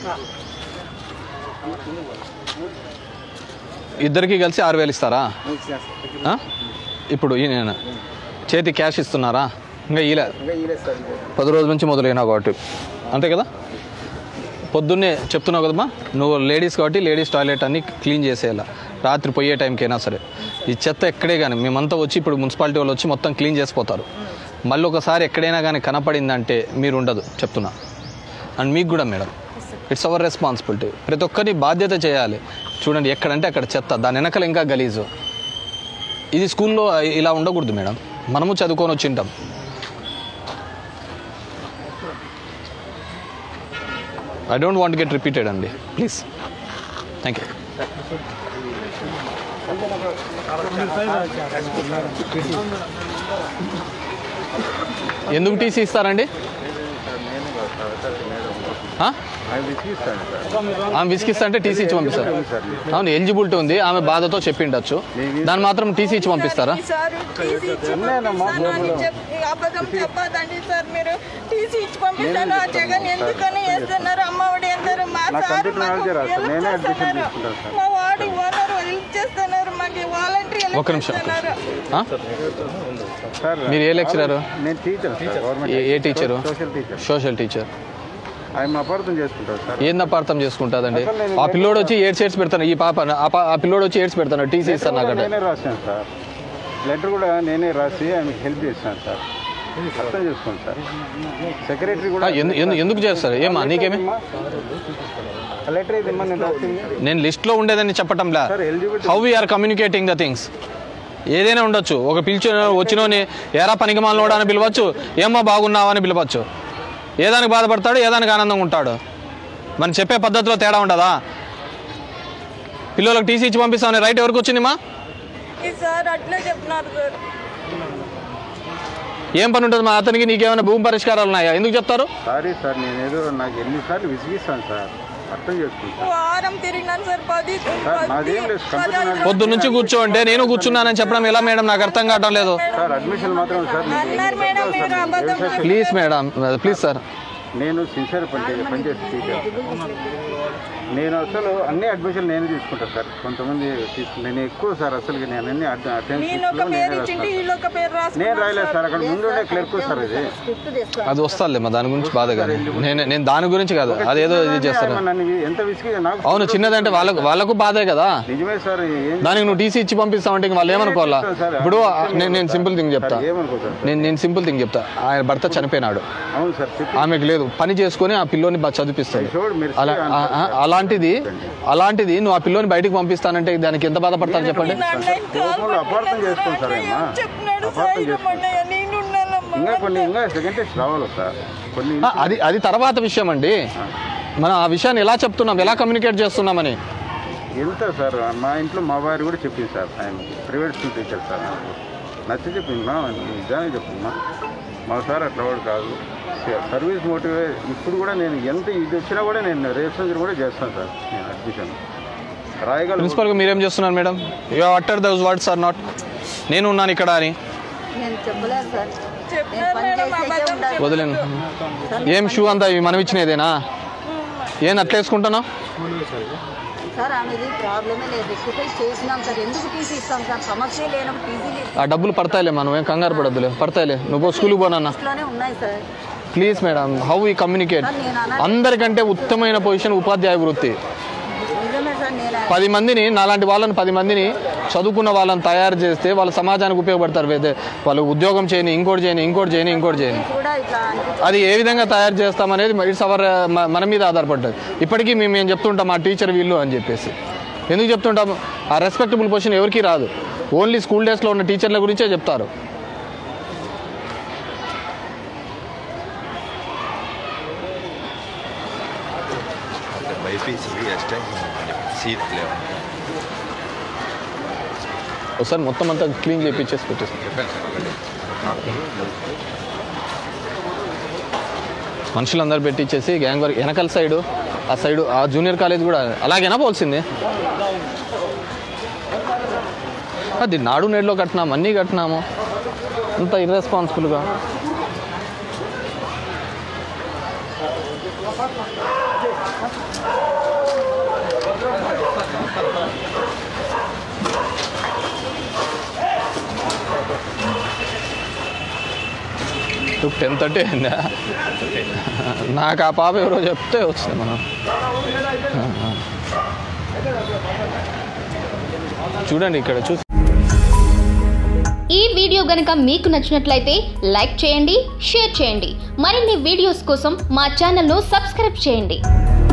ఇద్దరికి కలిసి ఆరు వేలు ఇస్తారా ఆ? ఇప్పుడు ఈయన చేతి క్యాష్ ఇస్తున్నారా ఇంకా ఈలే పది రోజుల నుంచి మొదలైనా కాబట్టి అంతే కదా పొద్దున్నే చెప్తున్నావు కదమ్మా నువ్వు లేడీస్ కాబట్టి లేడీస్ టాయిలెట్ అన్ని క్లీన్ చేసేయాల రాత్రి పోయే టైంకైనా సరే ఈ చెత్త ఎక్కడే కానీ మేమంతా వచ్చి ఇప్పుడు మున్సిపాలిటీ వాళ్ళు వచ్చి మొత్తం క్లీన్ చేసిపోతారు మళ్ళీ ఒకసారి ఎక్కడైనా కానీ కనపడిందంటే మీరు ఉండదు చెప్తున్నా అండ్ మీకు కూడా మేడం ఇట్స్ అవర్ రెస్పాన్సిబిలిటీ ప్రతి ఒక్కరిని బాధ్యత చేయాలి చూడండి ఎక్కడంటే అక్కడ చెత్త దాని వెనకాల ఇంకా గలీజు ఇది స్కూల్లో ఇలా ఉండకూడదు మేడం మనము చదువుకొని వచ్చింటాం I don't want get repeated అండి ప్లీజ్ థ్యాంక్ యూ ఎందుకు టీసీ ఇస్తారండి ఆ? ఆమె విసిగిస్తా అంటే టీసీ ఇచ్చి పంపిస్తారు అవును ఎలిజిబిలిటీ ఉంది ఆమె బాధతో చెప్పిండొచ్చు దాన్ని మాత్రం టీసీ ఇచ్చి పంపిస్తారా సార్ టీసీ ఇచ్చి పంపిస్తాను అని చెప్పి అబద్ధం చెప్పదండి సార్ మీరు టీసీ ఇచ్చి పంపిస్తాను ఆ జగన్ ఎందుకని వేస్తున్నారు అమ్మఒడి అంటారు మా నా సార్ కంప్యూటర్ మాకు నాలెడ్జే రాదు సార్. help నేనే అడ్మిషన్ చేస్తున్నారు. తీసుకుంటాను సార్. మా వాడి ఓనర్ హెల్ప్ చేస్తున్నారు మాకు వాలంటరీ ఒక్క నిమిషం ఆ? సార్ మీరు ఏ లెక్చరరు నేను టీచర్ సార్ గవర్నమెంట్ ఏ- ఏ teacher social teacher social teacher ఆయన అపార్థం చేసుకుంటారు సార్ ఏంది అపార్థం చేసుకుంటుందండి అసలు నేను ఆ పిల్లోడు వచ్చి ఏడ్స్ ఏడ్స్ పెడతాను ఈ పాప ఆ పా- ఆ పిల్లోడు వచ్చి ఏడ్స్ పెడతాను టీసీ ఇస్తాను లెటర్ కూడా నాకంటే నేనే రాశాను సార్ లెటర్ కూడా నేనే రాసి ఆమెకి హెల్ప్ చేశాను సార్ అర్థం చేసుకోండి సార్ సెక్రటరీ కూడా ఆ, ఎందు- ఎందు- ఎందుకు చేస్తారు ఏమా నీకేమి ఆ లెటర్ ఇది ఇమ్మా నేను రాసింది నేను లిస్ట్లో ఉండేదని చెప్పటంలా sir eligibility how we are communicating the things ఏదైనా ఉండొచ్చు ఒక పిలిచి వచ్చినోని ఎరా పనికి మాలోడా అని పిలవచ్చు ఏమ్మా బాగున్నావా అని పిలవచ్చు ఏదానికి బాధపడతాడు ఏదానికి ఆనందంగా ఉంటాడు మనం చెప్పే పద్ధతిలో తేడా ఉండదా పిల్లలకు టీసీ ఇచ్చి పంపిస్తామని రైట్ ఎవరికి వచ్చింది మా ఈ సార్ అట్లే చెప్తున్నారు సార్ ఏం పని ఉంటుంది మా అతనికి నీకేమైనా భూమి పరిష్కారాలు ఉన్నాయా ఎందుకు చెప్తారు సారీ సార్ నేను ఏదో నాకు ఎన్నిసార్లు విసిగిస్తాను సార్ అర్థం చేసుకుంటాను వారం తిరిగినాను సార్ పది సార్ నాదేం లేదు కంప్యూటర్ నాలెడ్జ్ పొద్దు నుంచి కూర్చో అంటే నేను కూర్చున్నానని చెప్పడం ఎలా మేడం నాకు అర్థం కావటం లేదు సార్ అడ్మిషన్ మాత్రం సార్ నేను అన్నారు మేడం మీరు అబద్ధం ప్లీజ్ మేడం ప్లీజ్ సార్ నేను సిన్సియర్ పని పనిచేసి టీచర్ నేను అసలు అన్ని అడ్మిషన్ నేనే తీసుకుంటాను సార్ కొంతమంది తీసుకు నేను ఎక్కువ సార్ అసలు నేను అన్ని అటెండ్ నేను ఒక పేరు ఇచ్చింటి వీళ్ళు ఒక పేరు రాసుకున్నారు నేను రాయలేదు సార్ అక్కడ ముందు ఉండే క్లర్క్ సార్ ఇది అది వస్తాలే మా దాని గురించి బాధ కానీ నేను నేను దాని గురించి కాదు అదేదో ఇది చేస్తాను ఆమె నన్ను ఎంత విసిగి నాకు అవును చిన్నదంటే వాళ్ళకు వాళ్ళకు బాధే కదా నిజమే సార్ ఏం దానికి నువ్వు టీసీ ఇచ్చి పంపిస్తావంటే ఇంక వాళ్ళు ఏమనుకోవాలా ఇప్పుడు నేను నేను సింపుల్ థింగ్ చెప్తా ఏమనుకోతారు నేను నేను సింపుల్ థింగ్ చెప్తా ఆయన భర్త చనిపోయినాడు అవును సార్ చెప్పి ఆమెకు లేదు పని చేసుకొని ఆ పిల్లోని బాగా చదివిస్తుంది చూడు మీరు అలా ఆ- ఆ- అలాంటిది అలాంటిది నువ్వు ఆ పిల్లోని బయటికి పంపిస్తానంటే దానికి ఎంత బాధపడతారు చెప్పండి కోపంలో అపార్థం చేసుకోండి సార్ ఏమా అపార్థం చేసుకోండి ఇంకా కొన్ని ఇంకా సెకండ్ టెస్ట్ రావాలి సార్ కొన్ని ఆ, అది అది తర్వాత విషయం అండి మనం ఆ విషయాన్ని ఎలా చెప్తున్నాం ఎలా కమ్యూనికేట్ చేస్తున్నామని ఎంత సార్ మా ఇంట్లో మా వారు కూడా చెప్పింది సార్ ఆయన ప్రైవేట్ స్కూల్ టీచర్ సార్ నాకు నచ్చి చెప్పింది మా నిజానికి చెప్పింది మా సార్ అట్లా వాడు కాదు సర్వీస్ మోటివే ఇప్పుడు కూడా నేను ఎంత ఇది వచ్చినా కూడా నేను రేషన్ కూడా చేస్తాను సార్ నేను అడ్మిషన్ రాయగల ప్రిన్సిపల్గా మీరేం చేస్తున్నారు madam you utter those words are not నేను ఉన్నాను ఇక్కడ అని నేను చెప్పలేదు సార్ నేను పని చేసేకే ఉండాలి వదిలేను ఏం షూ అంతా ఇవి మనం ఇచ్చినదేనా ఏం అట్లా వేసుకుంటున్నావు సార్ ఆమెది ప్రాబ్లమే లేదు రెక్టిఫై చేసినాం సార్ ఎందుకు టీసీ ఇస్తాం సార్ సమస్య లేనప్పుడు టీసీ ఆ డబ్బులు పడతాయిలే మనం ఏం కంగారు పడద్దులే పడతాయిలే నువ్వు స్కూల్కి పోనన్నా లిస్ట్లోనే ఉన్నాయి సార్ ప్లీజ్ మేడం హౌ ఈ కమ్యూనికేట్ అందరికంటే ఉత్తమైన పొజిషన్ ఉపాధ్యాయ వృత్తి నిజమే సార్ నేను పది మందిని నాలాంటి వాళ్ళని పది మందిని చదువుకున్న వాళ్ళని తయారు చేస్తే వాళ్ళ సమాజానికి ఉపయోగపడతారు వేదే వాళ్ళు ఉద్యోగం చేయని ఇంకోటి చేయని ఇంకోటి చేయని ఇంకోటి చేయని కూడా ఇట్లా అనిపించింది అది ఏ విధంగా తయారు చేస్తామనేది ఇట్స్ అవర్ మన మీద ఆధారపడ్డది ఇప్పటికీ మేము ఏం చెప్తుంటాం ఆ టీచర్ వీళ్ళు అని చెప్పేసి ఎందుకు చెప్తుంటాము ఆ రెస్పెక్టబుల్ పొజిషన్ ఎవరికీ రాదు ఓన్లీ స్కూల్ డేస్లో ఉన్న టీచర్ల గురించే చెప్తారు బైపీసీ ఎక్స్టెన్షన్ సీట్ లేవు ఒకసారి మొత్తం అంతా క్లీన్ చేయించేసి పెట్టేసి చెప్పాను సార్ ఒకటి మనుషులందరూ పెట్టించేసి గ్యాంగ్ వర్క్ వెనకాల సైడు ఆ సైడు ఆ జూనియర్ కాలేజ్ కూడా అలాగేనా పోల్సింది అది నాడు నేడులో కట్టినాము అన్నీ కట్టినాము అంత ఇర్రెస్పాన్సిబుల్గా ఇప్పుడు టెన్ థర్టీ అయిందా నాకు ఆ పాప ఎవరో చెప్తే వస్తుంది మనం చూడండి ఇక్కడ చూ ఈ వీడియో గనుక మీకు నచ్చినట్లయితే లైక్ చేయండి షేర్ చేయండి మరిన్ని వీడియోస్ కోసం మా ఛానల్ను సబ్స్క్రైబ్ చేయండి